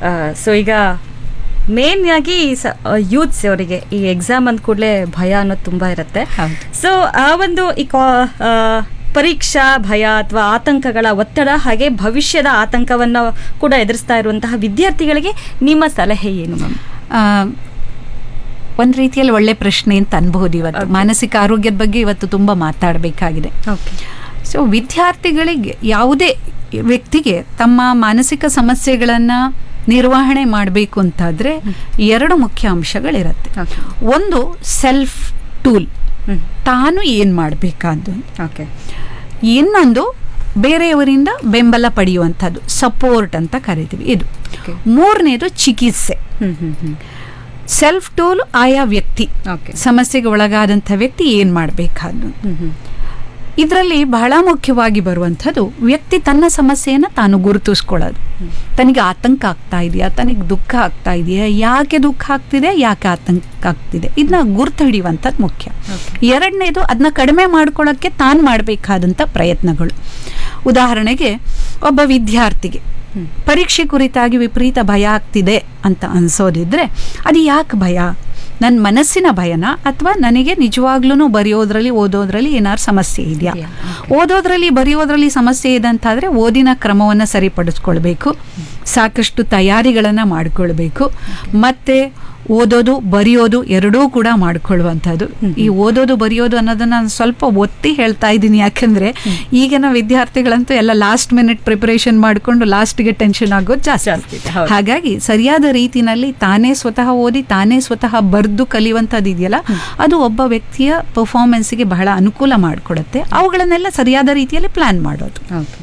ಸೊ ಈಗ ಮೇನ್ ಆಗಿ ಯೂತ್ಸ್ ಅವರಿಗೆ ಈ ಎಕ್ಸಾಮ್ ಅಂದ ಕೂಡಲೇ ಭಯ ಅನ್ನೋದು ತುಂಬಾ ಇರುತ್ತೆ ಹೌದು. ಸೊ ಆ ಒಂದು ಈ ಪರೀಕ್ಷಾ ಭಯ ಅಥವಾ ಆತಂಕಗಳ ಒತ್ತಡ ಹಾಗೆ ಭವಿಷ್ಯದ ಆತಂಕವನ್ನು ಕೂಡ ಎದುರಿಸ್ತಾ ಇರುವಂತಹ ವಿದ್ಯಾರ್ಥಿಗಳಿಗೆ ನಿಮ್ಮ ಸಲಹೆ ಏನು ಮ್ಯಾಮ್ ಆ, ಒಂದ್ ರೀತಿಯಲ್ಲಿ ಒಳ್ಳೆ ಪ್ರಶ್ನೆ ಅಂತ ಅನ್ಬಹುದು ಇವತ್ತು ಮಾನಸಿಕ ಆರೋಗ್ಯದ ಬಗ್ಗೆ ಇವತ್ತು ತುಂಬಾ ಮಾತಾಡಬೇಕಾಗಿದೆ ಓಕೆ ಸೊ ವಿದ್ಯಾರ್ಥಿಗಳಿಗೆ ಯಾವುದೇ ವ್ಯಕ್ತಿಗೆ ತಮ್ಮ ಮಾನಸಿಕ ಸಮಸ್ಯೆಗಳನ್ನು ನಿರ್ವಹಣೆ ಮಾಡಬೇಕು ಅಂತಾದ್ರೆ ಎರಡು ಮುಖ್ಯ ಅಂಶಗಳಿರುತ್ತೆ Okay. ಒಂದು ಸೆಲ್ಫ್ ಟೂಲ್ ತಾನು ಏನು ಮಾಡಬೇಕಾದ್ದು ಓಕೆ ಇನ್ನೊಂದು ಬೇರೆಯವರಿಂದ ಬೆಂಬಲ ಪಡೆಯುವಂಥದ್ದು ಸಪೋರ್ಟ್ ಅಂತ ಕರಿತೀವಿ ಇದು Okay. ಮೂರನೇದು ಚಿಕಿತ್ಸೆ ಹ್ಮ್ ಹ್ಮ್ ಹ್ಮ್ ಸೆಲ್ಫ್ ಟೂಲ್ ಆಯಾ ವ್ಯಕ್ತಿ ಓಕೆ ಸಮಸ್ಯೆಗೆ ಒಳಗಾದಂಥ ವ್ಯಕ್ತಿ ಏನು ಮಾಡಬೇಕಾದ್ದು ಹ್ಮ್ ಹ್ಮ್ ಇದರಲ್ಲಿ ಬಹಳ ಮುಖ್ಯವಾಗಿ ಬರುವಂಥದ್ದು ವ್ಯಕ್ತಿ ತನ್ನ ಸಮಸ್ಯೆಯನ್ನು ತಾನು ಗುರುತಿಸ್ಕೊಳ್ಳೋದು ತನಗೆ ಆತಂಕ ಆಗ್ತಾ ಇದೆಯಾ ತನಗೆ ದುಃಖ ಆಗ್ತಾ ಇದೆಯಾ ಯಾಕೆ ದುಃಖ ಆಗ್ತಿದೆ ಯಾಕೆ ಆತಂಕ ಆಗ್ತಿದೆ ಇದನ್ನ ಗುರ್ತು ಹಿಡಿಯುವಂಥದ್ದು ಮುಖ್ಯ ಎರಡನೇದು ಅದನ್ನ ಕಡಿಮೆ ಮಾಡ್ಕೊಳ್ಳೋಕ್ಕೆ ತಾನು ಮಾಡಬೇಕಾದಂಥ ಪ್ರಯತ್ನಗಳು ಉದಾಹರಣೆಗೆ ಒಬ್ಬ ವಿದ್ಯಾರ್ಥಿಗೆ ಪರೀಕ್ಷೆ ಕುರಿತಾಗಿ ವಿಪರೀತ ಭಯ ಆಗ್ತಿದೆ ಅಂತ ಅನ್ಸೋದಿದ್ರೆ ಅದು ಯಾಕೆ ಭಯ ನನ್ನ ಮನಸ್ಸಿನ ಭಯನ ಅಥವಾ ನನಗೆ ನಿಜವಾಗ್ಲೂ ಬರೆಯೋದ್ರಲ್ಲಿ ಓದೋದ್ರಲ್ಲಿ ಏನಾದ್ರು ಸಮಸ್ಯೆ ಇದೆಯಾ ಓದೋದ್ರಲ್ಲಿ ಬರೆಯೋದ್ರಲ್ಲಿ ಸಮಸ್ಯೆ ಇದೆ ಅಂತಾದರೆ ಓದಿನ ಕ್ರಮವನ್ನು ಸರಿಪಡಿಸ್ಕೊಳ್ಬೇಕು ಸಾಕಷ್ಟು ತಯಾರಿಗಳನ್ನು ಮಾಡಿಕೊಳ್ಬೇಕು ಮತ್ತೆ ಓದೋದು ಬರೆಯೋದು ಎರಡೂ ಕೂಡ ಮಾಡ್ಕೊಳ್ಳುವಂಥದ್ದು ಈ ಓದೋದು ಬರೆಯೋದು ಅನ್ನೋದನ್ನ ನಾನು ಸ್ವಲ್ಪ ಒತ್ತಿ ಹೇಳ್ತಾ ಇದ್ದೀನಿ ಯಾಕಂದ್ರೆ ಈಗಿನ ವಿದ್ಯಾರ್ಥಿಗಳಂತೂ ಎಲ್ಲ ಲಾಸ್ಟ್ ಮಿನಿಟ್ ಪ್ರಿಪರೇಷನ್ ಮಾಡಿಕೊಂಡು ಲಾಸ್ಟ್ಗೆ ಟೆನ್ಷನ್ ಆಗೋದು ಜಾಸ್ತಿ ಜಾಸ್ತಿ ಇದೆ, ಹೌದು. ಹಾಗಾಗಿ ಸರಿಯಾದ ರೀತಿನಲ್ಲಿ ತಾನೇ ಸ್ವತಃ ಓದಿ ತಾನೇ ಸ್ವತಃ ಬರೆದು ಕಲಿಯುವಂಥದ್ದು ಇದೆಯಲ್ಲ ಅದು ಒಬ್ಬ ವ್ಯಕ್ತಿಯ ಪರ್ಫಾರ್ಮೆನ್ಸ್ಗೆ ಬಹಳ ಅನುಕೂಲ ಮಾಡಿಕೊಡುತ್ತೆ ಅವುಗಳನ್ನೆಲ್ಲ ಸರಿಯಾದ ರೀತಿಯಲ್ಲಿ ಪ್ಲಾನ್ ಮಾಡೋದು ಓಕೆ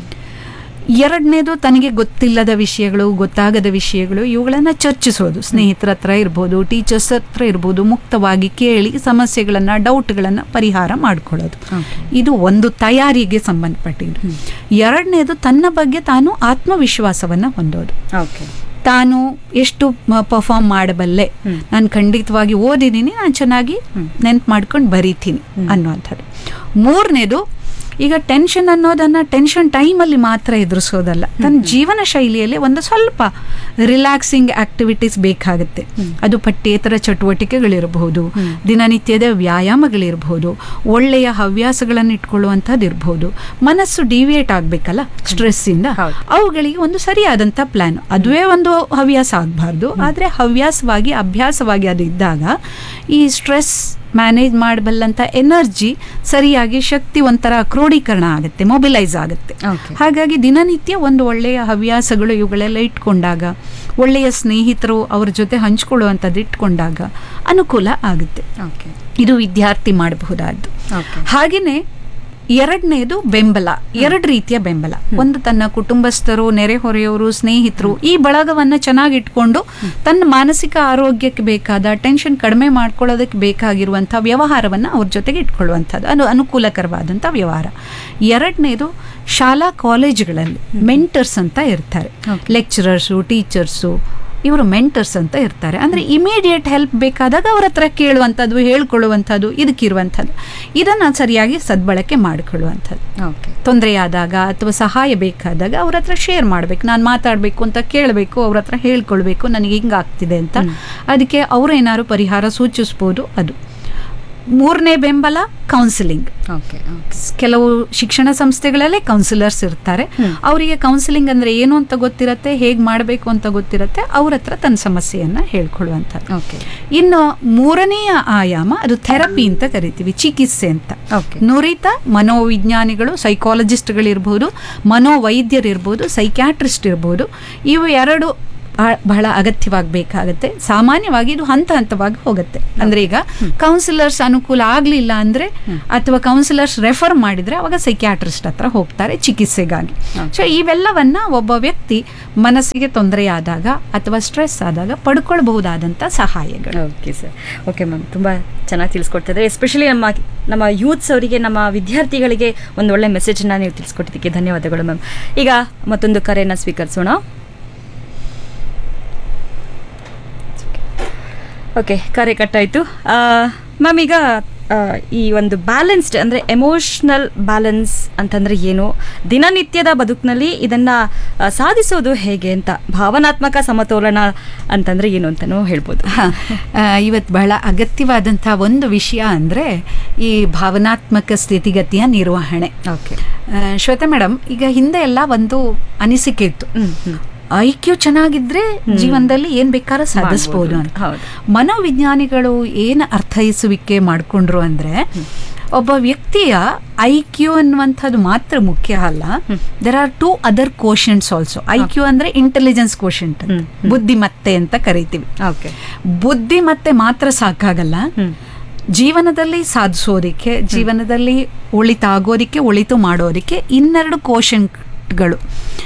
ಎರಡನೇದು ತನಗೆ ಗೊತ್ತಿಲ್ಲದ ವಿಷಯಗಳು ಗೊತ್ತಾಗದ ವಿಷಯಗಳು ಇವುಗಳನ್ನು ಚರ್ಚಿಸೋದು ಸ್ನೇಹಿತರ ಹತ್ರ ಇರ್ಬೋದು ಟೀಚರ್ಸ್ ಹತ್ರ ಇರ್ಬೋದು ಮುಕ್ತವಾಗಿ ಕೇಳಿ ಸಮಸ್ಯೆಗಳನ್ನು ಡೌಟ್ಗಳನ್ನು ಪರಿಹಾರ ಮಾಡ್ಕೊಳ್ಳೋದು ಇದು ಒಂದು ತಯಾರಿಗೆ ಸಂಬಂಧಪಟ್ಟಿದ್ದು ಎರಡನೇದು ತನ್ನ ಬಗ್ಗೆ ತಾನು ಆತ್ಮವಿಶ್ವಾಸವನ್ನು ಹೊಂದೋದು ಓಕೆ ತಾನು ಎಷ್ಟು ಪರ್ಫಾರ್ಮ್ ಮಾಡಬಲ್ಲೆ ನಾನು ಖಂಡಿತವಾಗಿ ಓದಿದ್ದೀನಿ ನಾನು ಚೆನ್ನಾಗಿ ನೆನ್ಪು ಮಾಡ್ಕೊಂಡು ಬರೀತೀನಿ ಅನ್ನುವಂಥದ್ದು ಮೂರನೇದು ಈಗ ಟೆನ್ಷನ್ ಅನ್ನೋದನ್ನ ಟೆನ್ಷನ್ ಟೈಮಲ್ಲಿ ಮಾತ್ರ ಎದುರಿಸೋದಲ್ಲ ತನ್ನ ಜೀವನ ಶೈಲಿಯಲ್ಲಿ ಒಂದು ಸ್ವಲ್ಪ ರಿಲ್ಯಾಕ್ಸಿಂಗ್ ಆಕ್ಟಿವಿಟೀಸ್ ಬೇಕಾಗುತ್ತೆ ಅದು ಪಠ್ಯೇತರ ಚಟುವಟಿಕೆಗಳಿರಬಹುದು ದಿನನಿತ್ಯದ ವ್ಯಾಯಾಮಗಳಿರಬಹುದು ಒಳ್ಳೆಯ ಹವ್ಯಾಸಗಳನ್ನು ಇಟ್ಕೊಳ್ಳುವಂಥದ್ದು ಇರಬಹುದು ಮನಸ್ಸು ಡಿವಿಯೇಟ್ ಆಗಬೇಕಲ್ಲ ಸ್ಟ್ರೆಸ್ಸಿಂದ ಅವುಗಳಿಗೆ ಒಂದು ಸರಿಯಾದಂಥ ಪ್ಲ್ಯಾನ್ ಅದುವೇ ಒಂದು ಹವ್ಯಾಸ ಆಗಬಾರ್ದು ಆದರೆ ಹವ್ಯಾಸವಾಗಿ ಅಭ್ಯಾಸವಾಗಿ ಅದು ಇದ್ದಾಗ ಈ ಸ್ಟ್ರೆಸ್ ಮ್ಯಾನೇಜ್ ಮಾಡಬಲ್ಲಂಥ ಎನರ್ಜಿ ಸರಿಯಾಗಿ ಶಕ್ತಿ ಒಂಥರ ಕ್ರೋಢೀಕರಣ ಆಗುತ್ತೆ ಮೊಬಿಲೈಸ್ ಆಗುತ್ತೆ Okay. ಹಾಗಾಗಿ ದಿನನಿತ್ಯ ಒಂದು ಒಳ್ಳೆಯ ಹವ್ಯಾಸಗಳು ಇವುಗಳೆಲ್ಲ ಇಟ್ಕೊಂಡಾಗ ಒಳ್ಳೆಯ ಸ್ನೇಹಿತರು ಅವ್ರ ಜೊತೆ ಹಂಚ್ಕೊಳ್ಳುವಂಥದ್ದು ಇಟ್ಕೊಂಡಾಗ ಅನುಕೂಲ ಆಗುತ್ತೆ ಓಕೆ ಇದು ವಿದ್ಯಾರ್ಥಿ ಮಾಡಬಹುದಾದ್ದು Okay. ಹಾಗೆಯೇ ಎರಡನೇದು ಬೆಂಬಲ ಎರಡು ರೀತಿಯ ಬೆಂಬಲ ಒಂದು ತನ್ನ ಕುಟುಂಬಸ್ಥರು ನೆರೆಹೊರೆಯವರು ಸ್ನೇಹಿತರು ಈ ಬಳಗವನ್ನ ಚೆನ್ನಾಗಿ ಇಟ್ಕೊಂಡು ತನ್ನ ಮಾನಸಿಕ ಆರೋಗ್ಯಕ್ಕೆ ಬೇಕಾದ ಟೆನ್ಷನ್ ಕಡಿಮೆ ಮಾಡ್ಕೊಳ್ಳೋದಕ್ಕೆ ಬೇಕಾಗಿರುವಂಥ ವ್ಯವಹಾರವನ್ನು ಅವ್ರ ಜೊತೆಗೆ ಇಟ್ಕೊಳ್ಳುವಂಥದ್ದು ಅದು ಅನುಕೂಲಕರವಾದಂಥ ವ್ಯವಹಾರ ಎರಡನೇದು ಶಾಲಾ ಕಾಲೇಜುಗಳಲ್ಲಿ ಮೆಂಟರ್ಸ್ ಅಂತ ಇರ್ತಾರೆ ಲೆಕ್ಚರರ್ಸು ಟೀಚರ್ಸು ಇವರು ಮೆಂಟರ್ಸ್ ಅಂತ ಇರ್ತಾರೆ ಅಂದರೆ ಇಮಿಡಿಯೇಟ್ ಹೆಲ್ಪ್ ಬೇಕಾದಾಗ ಅವ್ರ ಹತ್ರ ಕೇಳುವಂಥದ್ದು ಹೇಳ್ಕೊಳ್ಳುವಂಥದ್ದು ಇದಕ್ಕಿರುವಂಥದ್ದು ಇದನ್ನು ಸರಿಯಾಗಿ ಸದ್ಬಳಕೆ ಮಾಡಿಕೊಳ್ಳುವಂಥದ್ದು ಓಕೆ ತೊಂದರೆಯಾದಾಗ ಅಥವಾ ಸಹಾಯ ಬೇಕಾದಾಗ ಅವ್ರ ಹತ್ರ ಶೇರ್ ಮಾಡಬೇಕು ನಾನು ಮಾತಾಡಬೇಕು ಅಂತ ಕೇಳಬೇಕು ಅವ್ರ ಹತ್ರ ಹೇಳ್ಕೊಳ್ಬೇಕು ನನಗೆ ಹಿಂಗಾಗ್ತಿದೆ ಅಂತ ಅದಕ್ಕೆ ಅವರು ಏನಾದ್ರು ಪರಿಹಾರ ಸೂಚಿಸ್ಬೋದು ಅದು ಮೂರನೇ ಬೆಂಬಲ ಕೌನ್ಸಿಲಿಂಗ್ ಓಕೆ ಕೆಲವು ಶಿಕ್ಷಣ ಸಂಸ್ಥೆಗಳಲ್ಲೇ ಕೌನ್ಸಿಲರ್ಸ್ ಇರ್ತಾರೆ ಅವರಿಗೆ ಕೌನ್ಸಿಲಿಂಗ್ ಅಂದ್ರೆ ಏನು ಅಂತ ಗೊತ್ತಿರತ್ತೆ ಹೇಗೆ ಮಾಡಬೇಕು ಅಂತ ಗೊತ್ತಿರತ್ತೆ ಅವ್ರ ಹತ್ರ ತನ್ನ ಸಮಸ್ಯೆಯನ್ನ ಹೇಳ್ಕೊಳ್ಳುವಂಥದ್ದು ಓಕೆ ಇನ್ನು ಮೂರನೆಯ ಆಯಾಮ ಅದು ಥೆರಪಿ ಅಂತ ಕರಿತೀವಿ ಚಿಕಿತ್ಸೆ ಅಂತ Okay. ನುರಿತ ಮನೋವಿಜ್ಞಾನಿಗಳು ಸೈಕಾಲಜಿಸ್ಟ್ಗಳಿರ್ಬೋದು ಮನೋವೈದ್ಯರಿರ್ಬೋದು ಸೈಕ್ಯಾಟ್ರಿಸ್ಟ್ ಇರ್ಬೋದು ಇವು ಎರಡು ಬಹ- ಬಹಳ ಅಗತ್ಯವಾಗಬೇಕಾಗತ್ತೆ ಸಾಮಾನ್ಯವಾಗಿ ಇದು ಹಂತ ಹಂತವಾಗಿ ಹೋಗುತ್ತೆ ಅಂದ್ರೆ ಈಗ ಕೌನ್ಸಿಲರ್ಸ್ ಅನುಕೂಲ ಆಗಲಿಲ್ಲ ಅಂದ್ರೆ ಅಥವಾ ಕೌನ್ಸಿಲರ್ಸ್ ರೆಫರ್ ಮಾಡಿದ್ರೆ ಅವಾಗ ಸೈಕ್ಯಾಟ್ರಿಸ್ಟ್ ಹತ್ರ ಹೋಗ್ತಾರೆ ಚಿಕಿತ್ಸೆಗಾಗಿ ಸೊ ಇವೆಲ್ಲವನ್ನ ಒಬ್ಬ ವ್ಯಕ್ತಿ ಮನಸ್ಸಿಗೆ ತೊಂದರೆಯಾದಾಗ ಅಥವಾ ಸ್ಟ್ರೆಸ್ ಆದಾಗ ಪಡ್ಕೊಳ್ಬಹುದಾದಂಥ ಸಹಾಯಗಳು ಓಕೆ ಸರ್ ಓಕೆ ಮ್ಯಾಮ್ ತುಂಬ ಚೆನ್ನಾಗಿ ತಿಳಿಸ್ಕೊಡ್ತಾ ಇದ್ದಾರೆ ಎಸ್ಪೆಷಲಿ ನಮ್ಮ ನಮ್ಮ ಯೂತ್ಸ್ ಅವರಿಗೆ ನಮ್ಮ ವಿದ್ಯಾರ್ಥಿಗಳಿಗೆ ಒಂದು ಒಳ್ಳೆ ಮೆಸೇಜನ್ನ ನೀವು ತಿಳಿಸ್ಕೊಟ್ಟಿದ್ದಕ್ಕೆ ಧನ್ಯವಾದಗಳು ಮ್ಯಾಮ್ ಈಗ ಮತ್ತೊಂದು ಕರೆಯನ್ನು ಸ್ವೀಕರಿಸೋಣ ಓಕೆ ಕರೆ ಕಟ್ಟಾಯಿತು ಮ್ಯಾಮ್ ಈಗ ಆ, ಈ ಒಂದು ಬ್ಯಾಲೆನ್ಸ್ಡ್ ಅಂದರೆ ಎಮೋಷ್ನಲ್ ಬ್ಯಾಲೆನ್ಸ್ ಅಂತಂದರೆ ಏನು ದಿನನಿತ್ಯದ ಬದುಕಿನಲ್ಲಿ ಇದನ್ನು ಸಾಧಿಸೋದು ಹೇಗೆ ಅಂತ ಭಾವನಾತ್ಮಕ ಸಮತೋಲನ ಅಂತಂದರೆ ಏನು ಅಂತಲೂ ಹೇಳ್ಬೋದು ಇವತ್ತು ಬಹಳ ಅಗತ್ಯವಾದಂಥ ಒಂದು ವಿಷಯ ಅಂದರೆ ಈ ಭಾವನಾತ್ಮಕ ಸ್ಥಿತಿಗತಿಯ ನಿರ್ವಹಣೆ ಓಕೆ ಆ, ಶ್ವೇತಾ ಮೇಡಮ್ ಈಗ ಹಿಂದೆ ಎಲ್ಲ ಒಂದು ಅನಿಸಿಕೆ ಇತ್ತು ಐ ಕ್ಯೂ ಚೆನ್ನಾಗಿದ್ರೆ ಜೀವನದಲ್ಲಿ ಏನ್ ಬೇಕಾದ್ರೂ ಸಾಧಿಸ್ಬೋದು ಅಂತ ಹೌದು. ಮನೋವಿಜ್ಞಾನಿಗಳು ಏನು ಅರ್ಥೈಸುವಿಕೆ ಮಾಡ್ಕೊಂಡ್ರು ಅಂದ್ರೆ ಒಬ್ಬ ವ್ಯಕ್ತಿಯ ಐ ಕ್ಯೂ ಅನ್ನುವಂಥದ್ದು ಮಾತ್ರ ಮುಖ್ಯ ಅಲ್ಲ there are two other quotients also I Q ಅಂದ್ರೆ ಇಂಟೆಲಿಜೆನ್ಸ್ ಕೋಶಂಟ್ ಬುದ್ಧಿಮತ್ತೆ ಅಂತ ಕರಿತೀವಿ ಓಕೆ ಬುದ್ಧಿಮತ್ತೆ ಮಾತ್ರ ಸಾಕಾಗಲ್ಲ ಜೀವನದಲ್ಲಿ ಸಾಧಿಸೋದಕ್ಕೆ ಜೀವನದಲ್ಲಿ ಒಳಿತಾಗೋದಕ್ಕೆ ಒಳಿತು ಮಾಡೋದಕ್ಕೆ ಇನ್ನೆರಡು ಕೋಶಂಟ್ಗಳು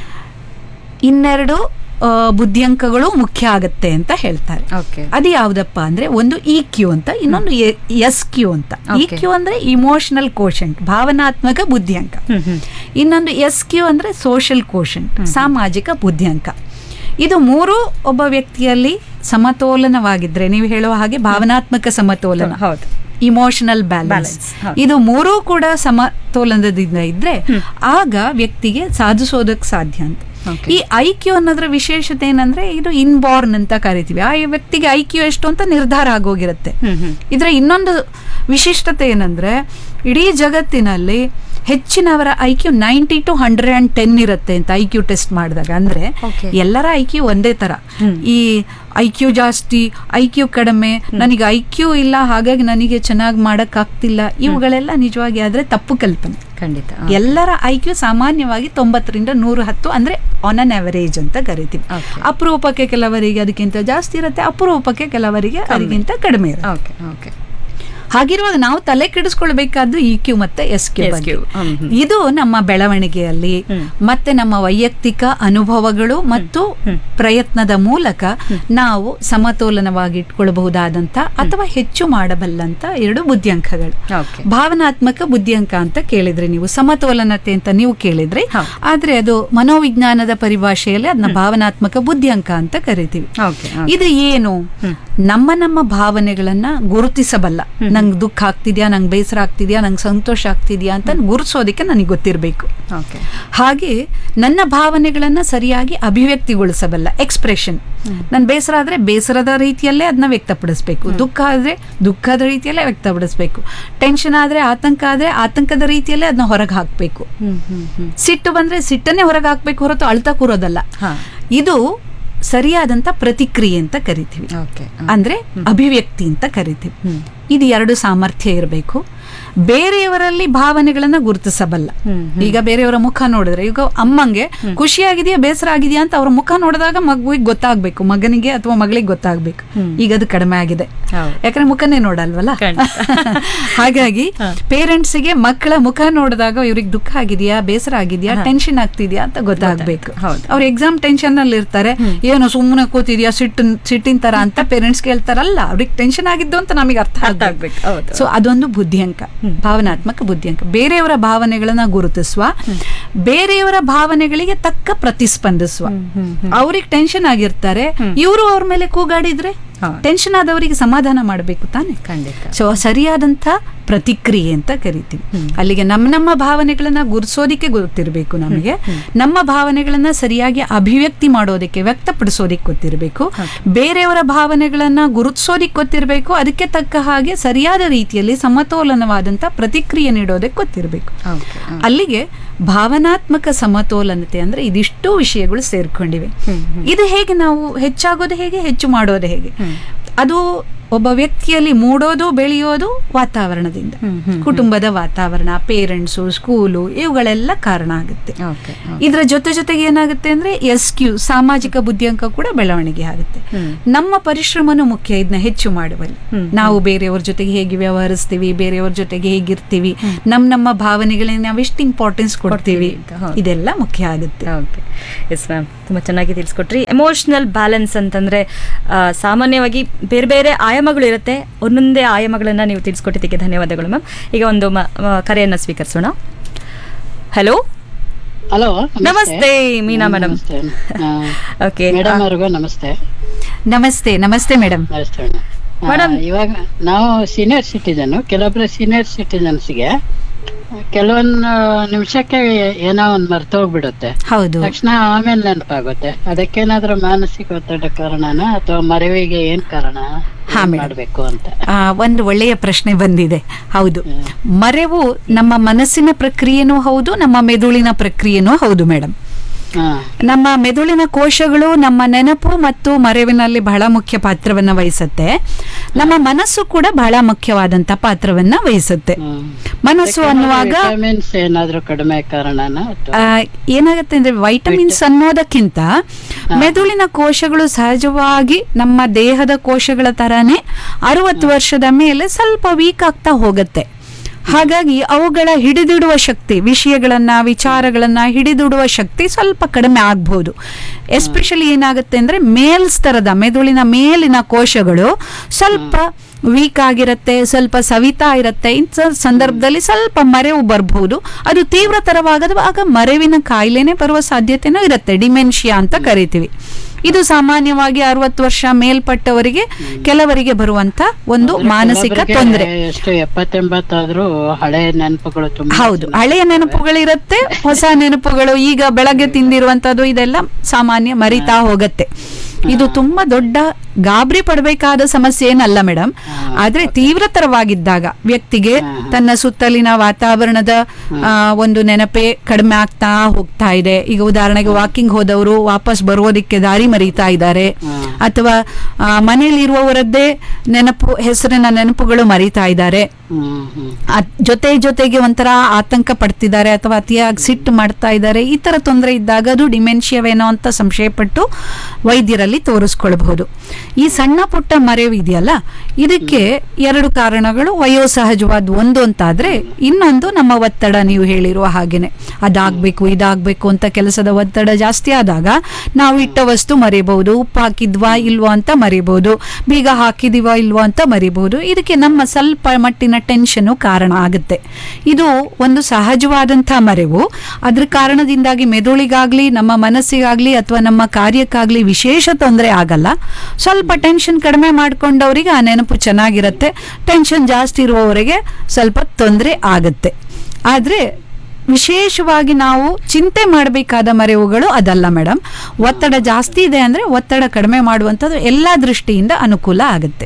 ಇನ್ನೆರಡು ಆ, ಬುದ್ಧಿಯಂಕಗಳು ಮುಖ್ಯ ಆಗತ್ತೆ ಅಂತ ಹೇಳ್ತಾರೆ Okay. ಅದು ಯಾವ್ದಪ್ಪ ಅಂದ್ರೆ ಒಂದು ಇ ಕ್ಯೂ ಅಂತ ಇನ್ನೊಂದು ಎಸ್ ಕ್ಯೂ ಅಂತ ಇ Okay. ಕ್ಯೂ ಅಂದ್ರೆ ಇಮೋಷನಲ್ ಕೋಶಂಟ್ ಭಾವನಾತ್ಮಕ ಬುದ್ಧಿಯಂಕ ಇನ್ನೊಂದು ಎಸ್ ಕ್ಯೂ ಅಂದ್ರೆ ಸೋಷಿಯಲ್ ಕೋಶಂಟ್ ಸಾಮಾಜಿಕ ಬುದ್ಧಿಯಂಕ ಇದು ಮೂರು ಒಬ್ಬ ವ್ಯಕ್ತಿಯಲ್ಲಿ ಸಮತೋಲನವಾಗಿದ್ರೆ ನೀವು ಹೇಳುವ ಹಾಗೆ ಭಾವನಾತ್ಮಕ ಸಮತೋಲನ ಹೌದು. ಇಮೋಷನಲ್ ಬ್ಯಾಲೆನ್ಸ್ Balance, ಹೌದು. ಇದು ಮೂರೂ ಕೂಡ ಸಮತೋಲನದಿಂದ ಇದ್ರೆ ಆಗ ವ್ಯಕ್ತಿಗೆ ಸಾಧಿಸೋದಕ್ಕೆ ಸಾಧ್ಯ ಅಂತ Okay. ಈ ಐ ಕ್ಯೂ ಅನ್ನೋದ್ರ ವಿಶೇಷತೆ ಏನಂದ್ರೆ ಇದು ಇನ್ಬಾರ್ನ್ ಅಂತ ಕರಿತೀವಿ ಆ ವ್ಯಕ್ತಿಗೆ ಐ ಕ್ಯೂ ಎಷ್ಟು ಅಂತ ನಿರ್ಧಾರ ಆಗೋಗಿರುತ್ತೆ ಇದರ ಇನ್ನೊಂದು ವಿಶಿಷ್ಟತೆ ಏನಂದ್ರೆ ಇಡೀ ಜಗತ್ತಿನಲ್ಲಿ ಹೆಚ್ಚಿನವರ I Q ninety to hundred and ten ಇರುತ್ತೆ ಅಂತ ಐ ಕ್ಯೂ ಟೆಸ್ಟ್ ಮಾಡಿದಾಗ ಅಂದ್ರೆ Okay. ಎಲ್ಲರ ಐ ಕ್ಯೂ ಒಂದೇ ತರ ಈ ಐ ಕ್ಯೂ ಜಾಸ್ತಿ ಐ ಕ್ಯೂ ಕಡಿಮೆ ನನಗೆ ಐ ಕ್ಯೂ ಇಲ್ಲ ಹಾಗಾಗಿ ನನಗೆ ಚೆನ್ನಾಗಿ ಮಾಡಕ್ ಆಗ್ತಿಲ್ಲ ಇವುಗಳೆಲ್ಲ ನಿಜವಾಗಿ ಆದ್ರೆ ತಪ್ಪು ಕಲ್ಪನೆ ಖಂಡಿತ ಎಲ್ಲರ ಐ ಕ್ಯೂ ಸಾಮಾನ್ಯವಾಗಿ ತೊಂಬತ್ತರಿಂದ ನೂರು ಹತ್ತು ಅಂದ್ರೆ ಆನ್ ಅನ್ ಅವರೇಜ್ ಅಂತ ಕರಿತೀವಿ Okay. ಅಪರೂಪಕ್ಕೆ ಕೆಲವರಿಗೆ ಅದಕ್ಕಿಂತ ಜಾಸ್ತಿ ಇರುತ್ತೆ ಅಪರೂಪಕ್ಕೆ ಕೆಲವರಿಗೆ ಅದಕ್ಕಿಂತ ಕಡಿಮೆ ಇರುತ್ತೆ ಓಕೆ ಓಕೆ ಹಾಗಿರುವಾಗ ನಾವು ತಲೆ ಕೆಡಿಸ್ಕೊಳ್ಬೇಕಾದ್ದು ಇ ಕ್ಯೂ ಮತ್ತೆ S Q SQ, hmm, hmm. ಇದು ನಮ್ಮ ಬೆಳವಣಿಗೆಯಲ್ಲಿ ಮತ್ತೆ ನಮ್ಮ ವೈಯಕ್ತಿಕ ಅನುಭವಗಳು ಮತ್ತು ಪ್ರಯತ್ನದ ಮೂಲಕ ನಾವು ಸಮತೋಲನವಾಗಿ ಇಟ್ಕೊಳ್ಬಹುದಾದಂತ ಅಥವಾ ಹೆಚ್ಚು ಮಾಡಬಲ್ಲಂತ ಎರಡು ಬುದ್ಧಿಯಂಕಗಳು Okay. ಭಾವನಾತ್ಮಕ ಬುದ್ಧಿಯಂಕ ಅಂತ ಕೇಳಿದ್ರಿ ನೀವು ಸಮತೋಲನತೆ ಅಂತ ನೀವು ಕೇಳಿದ್ರಿ ಹೌದು. ಆದ್ರೆ ಅದು ಮನೋವಿಜ್ಞಾನದ ಪರಿಭಾಷೆಯಲ್ಲಿ ಅದನ್ನ ಭಾವನಾತ್ಮಕ ಬುದ್ಧಿಯಂಕ ಅಂತ ಕರಿತೀವಿ ಓಕೆ ಇದು ಏನು ನಮ್ಮ ನಮ್ಮ ಭಾವನೆಗಳನ್ನ ಗುರುತಿಸಬಲ್ಲ ನಂಗೆ ದುಃಖ ಆಗ್ತಿದ್ಯಾ ನಂಗೆ ಬೇಸರ ಆಗ್ತಿದ್ಯಾ ನಂಗೆ ಸಂತೋಷ ಆಗ್ತಿದ್ಯಾ ಅಂತ ಗುರುತಿಸೋದಕ್ಕೆ ನನಗೆ ಗೊತ್ತಿರಬೇಕು ಓಕೆ ಹಾಗೆ ನನ್ನ ಭಾವನೆಗಳನ್ನ ಸರಿಯಾಗಿ ಅಭಿವ್ಯಕ್ತಿಗೊಳಿಸಬಲ್ಲ ಎಕ್ಸ್ಪ್ರೆಷನ್ ನನ್ ಬೇಸರ ಆದ್ರೆ ಬೇಸರದ ರೀತಿಯಲ್ಲೇ ಅದನ್ನ ವ್ಯಕ್ತಪಡಿಸ್ಬೇಕು ದುಃಖ ಆದ್ರೆ ದುಃಖದ ರೀತಿಯಲ್ಲೇ ವ್ಯಕ್ತಪಡಿಸ್ಬೇಕು ಟೆನ್ಷನ್ ಆದ್ರೆ ಆತಂಕ ಆದ್ರೆ ಆತಂಕದ ರೀತಿಯಲ್ಲೇ ಅದನ್ನ ಹೊರಗೆ ಹಾಕ್ಬೇಕು ಸಿಟ್ಟು ಬಂದ್ರೆ ಸಿಟ್ಟನ್ನೇ ಹೊರಗೆ ಹಾಕ್ಬೇಕು ಹೊರತು ಅಳ್ತಾ ಕೂರೋದಲ್ಲ ಹಾ. ಇದು ಸರಿಯಾದಂತ ಪ್ರತಿಕ್ರಿಯೆ ಅಂತ ಕರಿತೀವಿ ಓಕೆ ಅಂದ್ರೆ ಅಭಿವ್ಯಕ್ತಿ ಅಂತ ಕರಿತೀವಿ ಇದು ಎರಡು ಸಾಮರ್ಥ್ಯ ಇರಬೇಕು ಬೇರೆಯವರಲ್ಲಿ ಭಾವನೆಗಳನ್ನ ಗುರುತಿಸಬಲ್ಲ ಈಗ ಬೇರೆಯವರ ಮುಖ ನೋಡಿದ್ರೆ ಈಗ ಅಮ್ಮಂಗೆ ಖುಷಿಯಾಗಿದೆಯಾ ಬೇಸರ ಆಗಿದೆಯಾ ಅಂತ ಅವ್ರ ಮುಖ ನೋಡಿದಾಗ ಮಗುವಿಗೆ ಗೊತ್ತಾಗ್ಬೇಕು ಮಗನಿಗೆ ಅಥವಾ ಮಗಳಿಗೆ ಗೊತ್ತಾಗ್ಬೇಕು ಈಗ ಅದು ಕಡಿಮೆ ಆಗಿದೆ ಹೌದು. ಯಾಕಂದ್ರೆ ಮುಖನೇ ನೋಡಲ್ವಲ್ಲ ಖಂಡಿತ. ಹಾಗಾಗಿ ಪೇರೆಂಟ್ಸ್ಗೆ ಮಕ್ಕಳ ಮುಖ ನೋಡಿದಾಗ ಇವ್ರಿಗೆ ದುಃಖ ಆಗಿದೆಯಾ ಬೇಸರ ಆಗಿದೆಯಾ ಟೆನ್ಷನ್ ಆಗ್ತಿದ್ಯಾ ಅಂತ ಗೊತ್ತಾಗ್ಬೇಕು ಹೌದು. ಅವ್ರ ಎಕ್ಸಾಮ್ ಟೆನ್ಷನ್ ಅಲ್ಲಿ ಇರ್ತಾರೆ ಏನೋ ಸುಮ್ಮನೆ ಕೂತಿದ್ಯಾ ಸಿಟ್ಟು ಸಿಟ್ಟಿನ ತರ ಅಂತ ಪೇರೆಂಟ್ಸ್ ಕೇಳ್ತಾರಲ್ಲ ಅವ್ರಿಗೆ ಟೆನ್ಷನ್ ಆಗಿದ್ದು ಅಂತ ನಮಗೆ ಅರ್ಥ ಅರ್ಥ ಆಗ್ಬೇಕು, ಹೌದು. ಸೊ ಅದೊಂದು ಬುದ್ಧಿಯಂಕ ಭಾವನಾತ್ಮಕ ಬುದ್ಧಿಯಂಕ ಬೇರೆಯವರ ಭಾವನೆಗಳನ್ನ ಗುರುತಿಸುವ ಬೇರೆಯವರ ಭಾವನೆಗಳಿಗೆ ತಕ್ಕ ಪ್ರತಿಸ್ಪಂದಿಸುವ ಅವ್ರಿಗೆ ಟೆನ್ಷನ್ ಆಗಿರ್ತಾರೆ ಇವರು ಅವ್ರ ಮೇಲೆ ಕೂಗಾಡಿದ್ರೆ ಹೌದು. ಟೆನ್ಷನ್ ಆದವರಿಗೆ ಸಮಾಧಾನ ಮಾಡಬೇಕು ತಾನೆ ಖಂಡಿತ ಸೊ ಸರಿಯಾದಂಥ ಪ್ರತಿಕ್ರಿಯೆ ಅಂತ ಕರಿತೀವಿ ಅಲ್ಲಿಗೆ ನಮ್ಮ ನಮ್ಮ ಭಾವನೆಗಳನ್ನ ಗುರುತಿಸೋದಿಕ್ಕೆ ಗೊತ್ತಿರಬೇಕು ನಮಗೆ ನಮ್ಮ ಭಾವನೆಗಳನ್ನ ಸರಿಯಾಗಿ ಅಭಿವ್ಯಕ್ತಿ ಮಾಡೋದಕ್ಕೆ ವ್ಯಕ್ತಪಡಿಸೋದಿಕ್ಕೆ ಗೊತ್ತಿರಬೇಕು ಬೇರೆಯವರ ಭಾವನೆಗಳನ್ನ ಗುರುತಿಸೋದಿಕ್ಕೆ ಗೊತ್ತಿರಬೇಕು ಅದಕ್ಕೆ ತಕ್ಕ ಹಾಗೆ ಸರಿಯಾದ ರೀತಿಯಲ್ಲಿ ಸಮತೋಲನವಾದಂಥ ಪ್ರತಿಕ್ರಿಯೆ ನೀಡೋದಕ್ಕೆ ಗೊತ್ತಿರಬೇಕು ಓಕೆ ಅಲ್ಲಿಗೆ ಭಾವನಾತ್ಮಕ ಸಮತೋಲನತೆ ಅಂದ್ರೆ ಇದಿಷ್ಟು ವಿಷಯಗಳು ಸೇರ್ಕೊಂಡಿವೆ ಇದು ಹೇಗೆ ನಾವು ಹೆಚ್ಚಾಗೋದು ಹೇಗೆ ಹೆಚ್ಚು ಮಾಡೋದು ಹೇಗೆ ಅದು ಒಬ್ಬ ವ್ಯಕ್ತಿಯಲ್ಲಿ ಮೂಡೋದು ಬೆಳೆಯೋದು ವಾತಾವರಣದಿಂದ ಕುಟುಂಬದ ವಾತಾವರಣ ಪೇರೆಂಟ್ಸು ಸ್ಕೂಲು ಇವುಗಳೆಲ್ಲ ಕಾರಣ ಆಗುತ್ತೆ ಓಕೆ ಇದರ ಜೊತೆ ಜೊತೆಗೆ ಏನಾಗುತ್ತೆ ಅಂದ್ರೆ ಎಸ್ ಕ್ಯೂ ಸಾಮಾಜಿಕ ಬುದ್ಧಿಯಂಕ ಕೂಡ ಬೆಳವಣಿಗೆ ಆಗುತ್ತೆ ನಮ್ಮ ಪರಿಶ್ರಮನೂ ಮುಖ್ಯ ಇದನ್ನ ಹೆಚ್ಚು ಮಾಡುವಲ್ಲಿ ನಾವು ಬೇರೆಯವ್ರ ಜೊತೆಗೆ ಹೇಗೆ ವ್ಯವಹರಿಸ್ತೀವಿ ಬೇರೆಯವ್ರ ಜೊತೆಗೆ ಹೇಗಿರ್ತೀವಿ ನಮ್ಮ ನಮ್ಮ ಭಾವನೆಗಳಿಗೆ ನಾವು ಎಷ್ಟು ಇಂಪಾರ್ಟೆನ್ಸ್ ಕೊಡ್ತೀವಿ ಅಂತ, ಹೌದು. ಇದೆಲ್ಲ ಮುಖ್ಯ ಆಗುತ್ತೆ ಓಕೆ ಎಸ್ ಮ್ಯಾಮ್ ತುಂಬ ಚೆನ್ನಾಗಿ ತಿಳಿಸ್ಕೊಟ್ರಿ ಎಮೋಷ್ನಲ್ ಬ್ಯಾಲೆನ್ಸ್ ಅಂತಂದರೆ ಸಾಮಾನ್ಯವಾಗಿ ಬೇರೆ ಬೇರೆ ಆಯಾಮಗಳು ಇರುತ್ತೆ ಒಂದೊಂದೇ ಆಯಾಮಗಳನ್ನು ನೀವು ತಿಳಿಸ್ಕೊಟ್ಟಿದ್ದಕ್ಕೆ ಧನ್ಯವಾದಗಳು ಮ್ಯಾಮ್ ಈಗ ಒಂದು ಮ- ಮ- ಕರೆಯನ್ನು ಸ್ವೀಕರಿಸೋಣ ಹಲೋ ಹಲೋ ನಮಸ್ತೆ ಮೀನಾ ಮೇಡಮ್ ಓಕೆ ಮೇಡಮ್ ಅವ್ರಿಗೂ ನಮಸ್ತೆ ನಮಸ್ತೆ ನಮಸ್ತೆ ಮೇಡಮ್ ನಮಸ್ತೆ ಮೇಡಮ್ ಮೇಡಮ್ ಇವಾಗ ನಾವು ಸೀನಿಯರ್ ಸಿಟಿಜನ್ ಕೆಲವೊಬ್ರು ಸೀನಿಯರ್ ಸಿಟಿಜನ್ಸ್ಗೆ ಕೆಲವೊಂದು ನಿಮಿಷಕ್ಕೆ ಏನೋ ಒಂದ್ ಮರ್ತ ಹೋಗ್ಬಿಡುತ್ತೆ ಹೌದು ತಕ್ಷಣ ಆಮೇಲೆ ನೆನಪಾಗುತ್ತೆ ಅದಕ್ಕೇನಾದ್ರೂ ಮಾನಸಿಕ ಒತ್ತಡ ಕಾರಣನ ಅಥವಾ ಮರೆವಿಗೆ ಏನ್ ಕಾರಣ ಹಾ, ಏನ್ ಮೇಡಮ್. ಮಾಡ್ಬೇಕು ಅಂತ ಆ, ಒಂದು ಒಳ್ಳೆಯ ಪ್ರಶ್ನೆ ಬಂದಿದೆ ಹೌದು ಮರೆವು ನಮ್ಮ ಮನಸ್ಸಿನ ಪ್ರಕ್ರಿಯೆನೂ ಹೌದು ನಮ್ಮ ಮೆದುಳಿನ ಪ್ರಕ್ರಿಯೆನೂ ಹೌದು ಮೇಡಮ್ ಹಾ ನಮ್ಮ ಮೆದುಳಿನ ಕೋಶಗಳು ನಮ್ಮ ನೆನಪು ಮತ್ತು ಮರೆವಿನಲ್ಲಿ ಬಹಳ ಮುಖ್ಯ ಪಾತ್ರವನ್ನ ವಹಿಸುತ್ತೆ ನಮ್ಮ ಮನಸ್ಸು ಕೂಡ ಬಹಳ ಮುಖ್ಯವಾದಂತ ಪಾತ್ರವನ್ನ ವಹಿಸುತ್ತೆ ಮನಸ್ಸು ಅನ್ನುವಾಗ ವಿಟಮಿನ್ಸ್ ಏನಾದ್ರೂ ಕಡಿಮೆ ಕಾರಣನ ಅಥವಾ ಆ, ಏನಾಗುತ್ತೆ ಅಂದ್ರೆ ವೈಟಮಿನ್ಸ್ ಅನ್ನೋದಕ್ಕಿಂತ ಮೆದುಳಿನ ಕೋಶಗಳು ಸಹಜವಾಗಿ ನಮ್ಮ ದೇಹದ ಕೋಶಗಳ ತರಾನೇ ಅರವತ್ತು ವರ್ಷದ ಮೇಲೆ ಸ್ವಲ್ಪ ವೀಕ್ ಆಗ್ತಾ ಹೋಗುತ್ತೆ ಹಾಗಾಗಿ ಅವುಗಳ ಹಿಡಿದಿಡುವ ಶಕ್ತಿ ವಿಷಯಗಳನ್ನ ವಿಚಾರಗಳನ್ನ ಹಿಡಿದಿಡುವ ಶಕ್ತಿ ಸ್ವಲ್ಪ ಕಡಿಮೆ ಆಗ್ಬಹುದು ಎಸ್ಪೆಷಲಿ ಏನಾಗುತ್ತೆ ಅಂದ್ರೆ ಮೇಲ್ಸ್ತರದ ಮೆದುಳಿನ ಮೇಲಿನ ಕೋಶಗಳು ಸ್ವಲ್ಪ ವೀಕ್ ಆಗಿರುತ್ತೆ ಸ್ವಲ್ಪ ಸವಿತಾ ಇರುತ್ತೆ ಇಂಥ ಸಂದರ್ಭದಲ್ಲಿ ಸ್ವಲ್ಪ ಮರೆವು ಬರಬಹುದು ಅದು ತೀವ್ರತರವಾಗದ ಆಗ ಮರೆವಿನ ಕಾಯಿಲೆನೇ ಬರುವ ಸಾಧ್ಯತೆನೂ ಇರುತ್ತೆ ಡಿಮೆನ್ಷಿಯಾ ಅಂತ ಕರಿತೀವಿ ಇದು ಸಾಮಾನ್ಯವಾಗಿ ಅರವತ್ತು ವರ್ಷ ಮೇಲ್ಪಟ್ಟವರಿಗೆ ಕೆಲವರಿಗೆ ಬರುವಂತ ಒಂದು ಮಾನಸಿಕ ಕೆಲವೊಬ್ರಿಗೆ ತೊಂದರೆ ಎಷ್ಟು ಎಪ್ಪತ್ತೆಂಬತ್ತಾದ್ರೂ ಹಳೆ ನೆನಪುಗಳು ತುಂಬಾ ಹೌದು ಹಳೆಯ ನೆನಪುಗಳಿರುತ್ತೆ ಹೊಸ ನೆನಪುಗಳು ಈಗ ಬೆಳಗ್ಗೆ ತಿಂದಿರುವಂತದ್ದು ಇದೆಲ್ಲ ಸಾಮಾನ್ಯ ಮರಿತಾ ಹೋಗತ್ತೆ ಇದು ತುಂಬಾ ದೊಡ್ಡ ಗಾಬರಿ ಪಡಬೇಕಾದ ಸಮಸ್ಯೆ ಏನಲ್ಲ ಮೇಡಮ್ ಆದ್ರೆ ತೀವ್ರತರವಾಗಿದ್ದಾಗ ವ್ಯಕ್ತಿಗೆ ತನ್ನ ಸುತ್ತಲಿನ ವಾತಾವರಣದ ಆ, ಒಂದು ನೆನಪೇ ಕಡಿಮೆ ಆಗ್ತಾ ಹೋಗ್ತಾ ಇದೆ ಈಗ ಉದಾಹರಣೆಗೆ ವಾಕಿಂಗ್ ಹೋದವರು ವಾಪಸ್ ಬರೋದಿಕ್ಕೆ ದಾರಿ ಮರೀತಾ ಇದ್ದಾರೆ ಅಥವಾ ಆ, ಮನೆಯಲ್ಲಿರುವವರದ್ದೇ ನೆನಪು ಹೆಸರಿನ ನೆನಪುಗಳು ಮರೀತಾ ಇದ್ದಾರೆ ಹ್ಮ್ ಹ್ಮ್ ಅದ್- ಜೊತೆ ಜೊತೆಗೆ ಒಂಥರ ಆತಂಕ ಪಡ್ತಿದ್ದಾರೆ ಅಥವಾ ಅತಿಯಾಗಿ ಸಿಟ್ಟು ಮಾಡ್ತಾ ಇದ್ದಾರೆ ಈ ತರ ತೊಂದರೆ ಇದ್ದಾಗ ಅದು ಡಿಮೆನ್ಷಿಯಾವೇನೋ ಅಂತ ಸಂಶಯ ಪಟ್ಟು ವೈದ್ಯರಲ್ಲಿ ತೋರಿಸ್ಕೊಳ್ಬಹುದು ಈ ಸಣ್ಣ ಪುಟ್ಟ ಮರೆವು ಇದೆಯಲ್ಲ ಇದಕ್ಕೆ ಎರಡು ಕಾರಣಗಳು ವಯೋಸಹಜವಾದ ಒಂದು ಅಂತಾದ್ರೆ ಇನ್ನೊಂದು ನಮ್ಮ ಒತ್ತಡ ನೀವು ಹೇಳಿರುವ ಹಾಗೇನೆ ಅದಾಗ್ಬೇಕು ಇದಾಗ್ಬೇಕು ಅಂತ ಕೆಲಸದ ಒತ್ತಡ ಜಾಸ್ತಿ ಆದಾಗ ನಾವು ಇಟ್ಟ ವಸ್ತು ಮರಿಬಹುದು ಉಪ್ಪು ಹಾಕಿದ್ವಾ ಇಲ್ವಾ ಅಂತ ಮರಿಬಹುದು ಬೀಗ ಹಾಕಿದೀವಾ ಇಲ್ವಾ ಅಂತ ಮರಿಬಹುದು ಇದಕ್ಕೆ ನಮ್ಮ ಸ್ವಲ್ಪ ಮಟ್ಟಿನ ಟೆನ್ಷನ್ ಕಾರಣ ಆಗುತ್ತೆ ಇದು ಒಂದು ಸಹಜವಾದಂಥ ಮರೆವು ಅದ್ರ ಕಾರಣದಿಂದಾಗಿ ಮೆದುಳಿಗಾಗ್ಲಿ ನಮ್ಮ ಮನಸ್ಸಿಗಾಗ್ಲಿ ಅಥವಾ ನಮ್ಮ ಕಾರ್ಯಕ್ಕಾಗ್ಲಿ ವಿಶೇಷ ತೊಂದರೆ ಆಗಲ್ಲ ಸ್ವಲ್ಪ ಟೆನ್ಷನ್ ಕಡಿಮೆ ಮಾಡ್ಕೊಂಡವರಿಗೆ ಆ ನೆನಪು ಚೆನ್ನಾಗಿರುತ್ತೆ ಟೆನ್ಷನ್ ಜಾಸ್ತಿ ಇರುವವರಿಗೆ ಸ್ವಲ್ಪ ತೊಂದರೆ ಆಗುತ್ತೆ ಆದ್ರೆ ವಿಶೇಷವಾಗಿ ನಾವು ಚಿಂತೆ ಮಾಡಬೇಕಾದ ಮರೆವುಗಳು ಅದಲ್ಲ ಮೇಡಮ್ ಒತ್ತಡ ಜಾಸ್ತಿ ಇದೆ ಅಂದ್ರೆ ಒತ್ತಡ ಕಡಿಮೆ ಮಾಡುವಂಥದ್ದು ಎಲ್ಲ ದೃಷ್ಟಿಯಿಂದ ಅನುಕೂಲ ಆಗುತ್ತೆ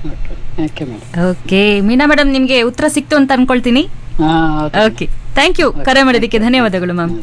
okay madam okay Meena madam ನಿಮ್ಗೆ ಉತ್ತರ ಸಿಕ್ತು ಅಂತ ಅನ್ಕೊಳ್ತೀನಿ ಹಾ ಹೌದು. ಓಕೆ ಥ್ಯಾಂಕ್ ಯು ಕರೆ ಮಾಡೋದಕ್ಕೆ ಧನ್ಯವಾದಗಳು ಮ್ಯಾಮ್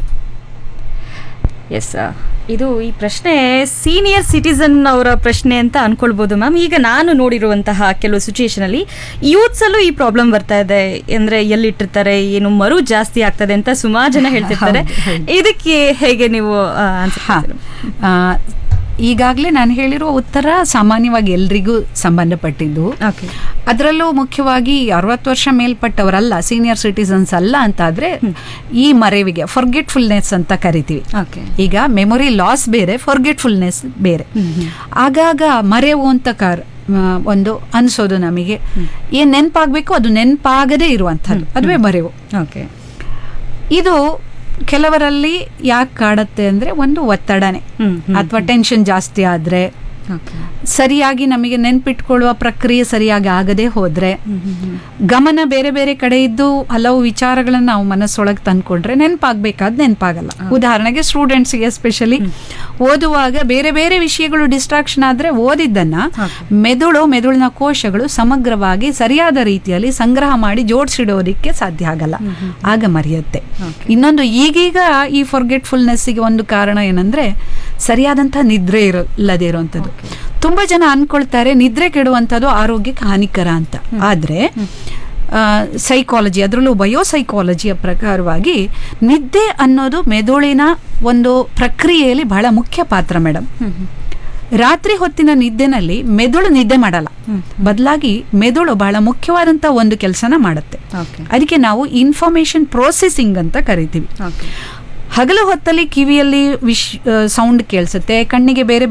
ಎಸ್ ಇದು ಈ ಪ್ರಶ್ನೆ ಸೀನಿಯರ್ ಸಿಟಿಸನ್ ಅವರ ಪ್ರಶ್ನೆ ಅಂತ ಅನ್ಕೊಳ್ಬೋದು ಮ್ಯಾಮ್ ಈಗ ನಾನು ನೋಡಿರುವಂತಹ ಕೆಲವು ಸಿಚುಯೇಷನ್ ಅಲ್ಲಿ ಯೂತ್ಸ್ ಅಲ್ಲೂ ಈ ಪ್ರಾಬ್ಲಮ್ ಬರ್ತಾ ಇದೆ ಅಂದ್ರೆ ಎಲ್ಲಿಟ್ಟಿರ್ತಾರೆ ಏನು ಮರು ಜಾಸ್ತಿ ಆಗ್ತದೆ ಅಂತ ಸುಮಾರು ಜನ ಹೇಳ್ತಿರ್ತಾರೆ ಇದಕ್ಕೆ ಹೇಗೆ ನೀವು ಆ, answer ಹಾ ಕೊಡ್ತೀರಾ? ಈಗಾಗಲೇ ನಾನು ಹೇಳಿರುವ ಉತ್ತರ ಸಾಮಾನ್ಯವಾಗಿ ಎಲ್ರಿಗೂ ಸಂಬಂಧಪಟ್ಟಿದ್ದು Okay. ಅದರಲ್ಲೂ ಮುಖ್ಯವಾಗಿ ಅರವತ್ತು ವರ್ಷ ಮೇಲ್ಪಟ್ಟವರಲ್ಲ ಸೀನಿಯರ್ ಸಿಟಿಸನ್ಸ್ ಅಲ್ಲ ಅಂತಾದ್ರೆ ಈ ಮರೆವಿಗೆ ಫರ್ಗೆಟ್ಫುಲ್ನೆಸ್ ಅಂತ ಕರಿತೀವಿ Okay. ಈಗ ಮೆಮೊರಿ ಲಾಸ್ ಬೇರೆ ಫರ್ಗೆಟ್ಫುಲ್ನೆಸ್ ಬೇರೆ ಆಗಾಗ ಮರೆವು ಅಂತ ಕಾರ್ ಆ, ಒಂದು ಅನ್ಸೋದು ನಮಗೆ ಏನ್ ನೆನಪಾಗ್ಬೇಕು ಅದು ನೆನಪಾಗದೇ ಇರುವಂಥದ್ದು ಅದುವೇ ಮರೆವು ಓಕೆ ಇದು ಕೆಲವರಲ್ಲಿ ಯಾಕೆ ಕಾಡತ್ತೆ ಅಂದ್ರೆ ಒಂದು ಒತ್ತಡನೆ ಹ್ಮ್, ಹ್ಮ್, ಅಥವಾ ಟೆನ್ಷನ್ ಜಾಸ್ತಿ ಆದ್ರೆ ಓಕೆ ಸರಿಯಾಗಿ ನಮಗೆ ನೆನ್ಪಿಟ್ಕೊಳ್ಳುವ ಪ್ರಕ್ರಿಯೆ ಸರಿಯಾಗಿ ಆಗದೆ ಹೋದ್ರೆ ಗಮನ ಬೇರೆ ಬೇರೆ ಕಡೆ ಇದ್ದು ಹಲವು ವಿಚಾರಗಳನ್ನ ನಾವು ಮನಸ್ಸೊಳಗೆ ತಂದ್ಕೊಂಡ್ರೆ ನೆನಪಾಗ್ಬೇಕಾದ್ ನೆನಪಾಗಲ್ಲ ಉದಾಹರಣೆಗೆ ಸ್ಟೂಡೆಂಟ್ಸ್ಗೆ ಎಸ್ಪೆಷಲಿ ಓದುವಾಗ ಬೇರೆ ಬೇರೆ ವಿಷಯಗಳು ಡಿಸ್ಟ್ರಾಕ್ಷನ್ ಆದ್ರೆ ಓದಿದ್ದನ್ನ ಮೆದುಳು ಮೆದುಳಿನ ಕೋಶಗಳು ಸಮಗ್ರವಾಗಿ ಸರಿಯಾದ ರೀತಿಯಲ್ಲಿ ಸಂಗ್ರಹ ಮಾಡಿ ಜೋಡಿಸಿಡೋದಿಕ್ಕೆ ಸಾಧ್ಯ ಆಗಲ್ಲ ಆಗ ಮರೆಯುತ್ತೆ ಇನ್ನೊಂದು ಈಗೀಗ ಈ ಫಾರ್ಗೆಟ್ಫುಲ್ನೆಸ್ಸಿಗೆ ಒಂದು ಕಾರಣ ಏನಂದ್ರೆ ಸರಿಯಾದಂಥ ನಿದ್ರೆ ಇರೋ ಇಲ್ಲದೆ ಇರುವಂಥದ್ದು ತುಂಬಾ ಜನ ಅನ್ಕೊಳ್ತಾರೆ ನಿದ್ರೆ ಕೆಡುವಂಥದ್ದು ಆರೋಗ್ಯಕ್ಕೆ ಹಾನಿಕರ ಅಂತ ಆದ್ರೆ ಸೈಕಾಲಜಿ ಅದರಲ್ಲೂ ಬಯೋಸೈಕಾಲಜಿಯ ಪ್ರಕಾರವಾಗಿ ನಿದ್ದೆ ಅನ್ನೋದು ಮೆದುಳಿನ ಒಂದು ಪ್ರಕ್ರಿಯೆಯಲ್ಲಿ ಬಹಳ ಮುಖ್ಯ ಪಾತ್ರ ಮೇಡಮ್ ರಾತ್ರಿ ಹೊತ್ತಿನ ನಿದ್ದೆನಲ್ಲಿ ಮೆದುಳು ನಿದ್ದೆ ಮಾಡಲ್ಲ ಬದಲಾಗಿ ಮೆದುಳು ಬಹಳ ಮುಖ್ಯವಾದಂಥ ಒಂದು ಕೆಲಸನ ಮಾಡುತ್ತೆ Okay. ಅದಕ್ಕೆ ನಾವು ಇನ್ಫಾರ್ಮೇಶನ್ ಪ್ರೋಸೆಸಿಂಗ್ ಅಂತ ಕರಿತೀವಿ ಓಕೆ ಹಗಲು ಹೊತ್ತಲ್ಲಿ ಕಿವಿಯಲ್ಲಿ ವಿಶ್ ಸೌಂಡ್ ಕೇಳಿಸುತ್ತೆ ಕಣ್ಣಿಗೆ ಬೇರೆ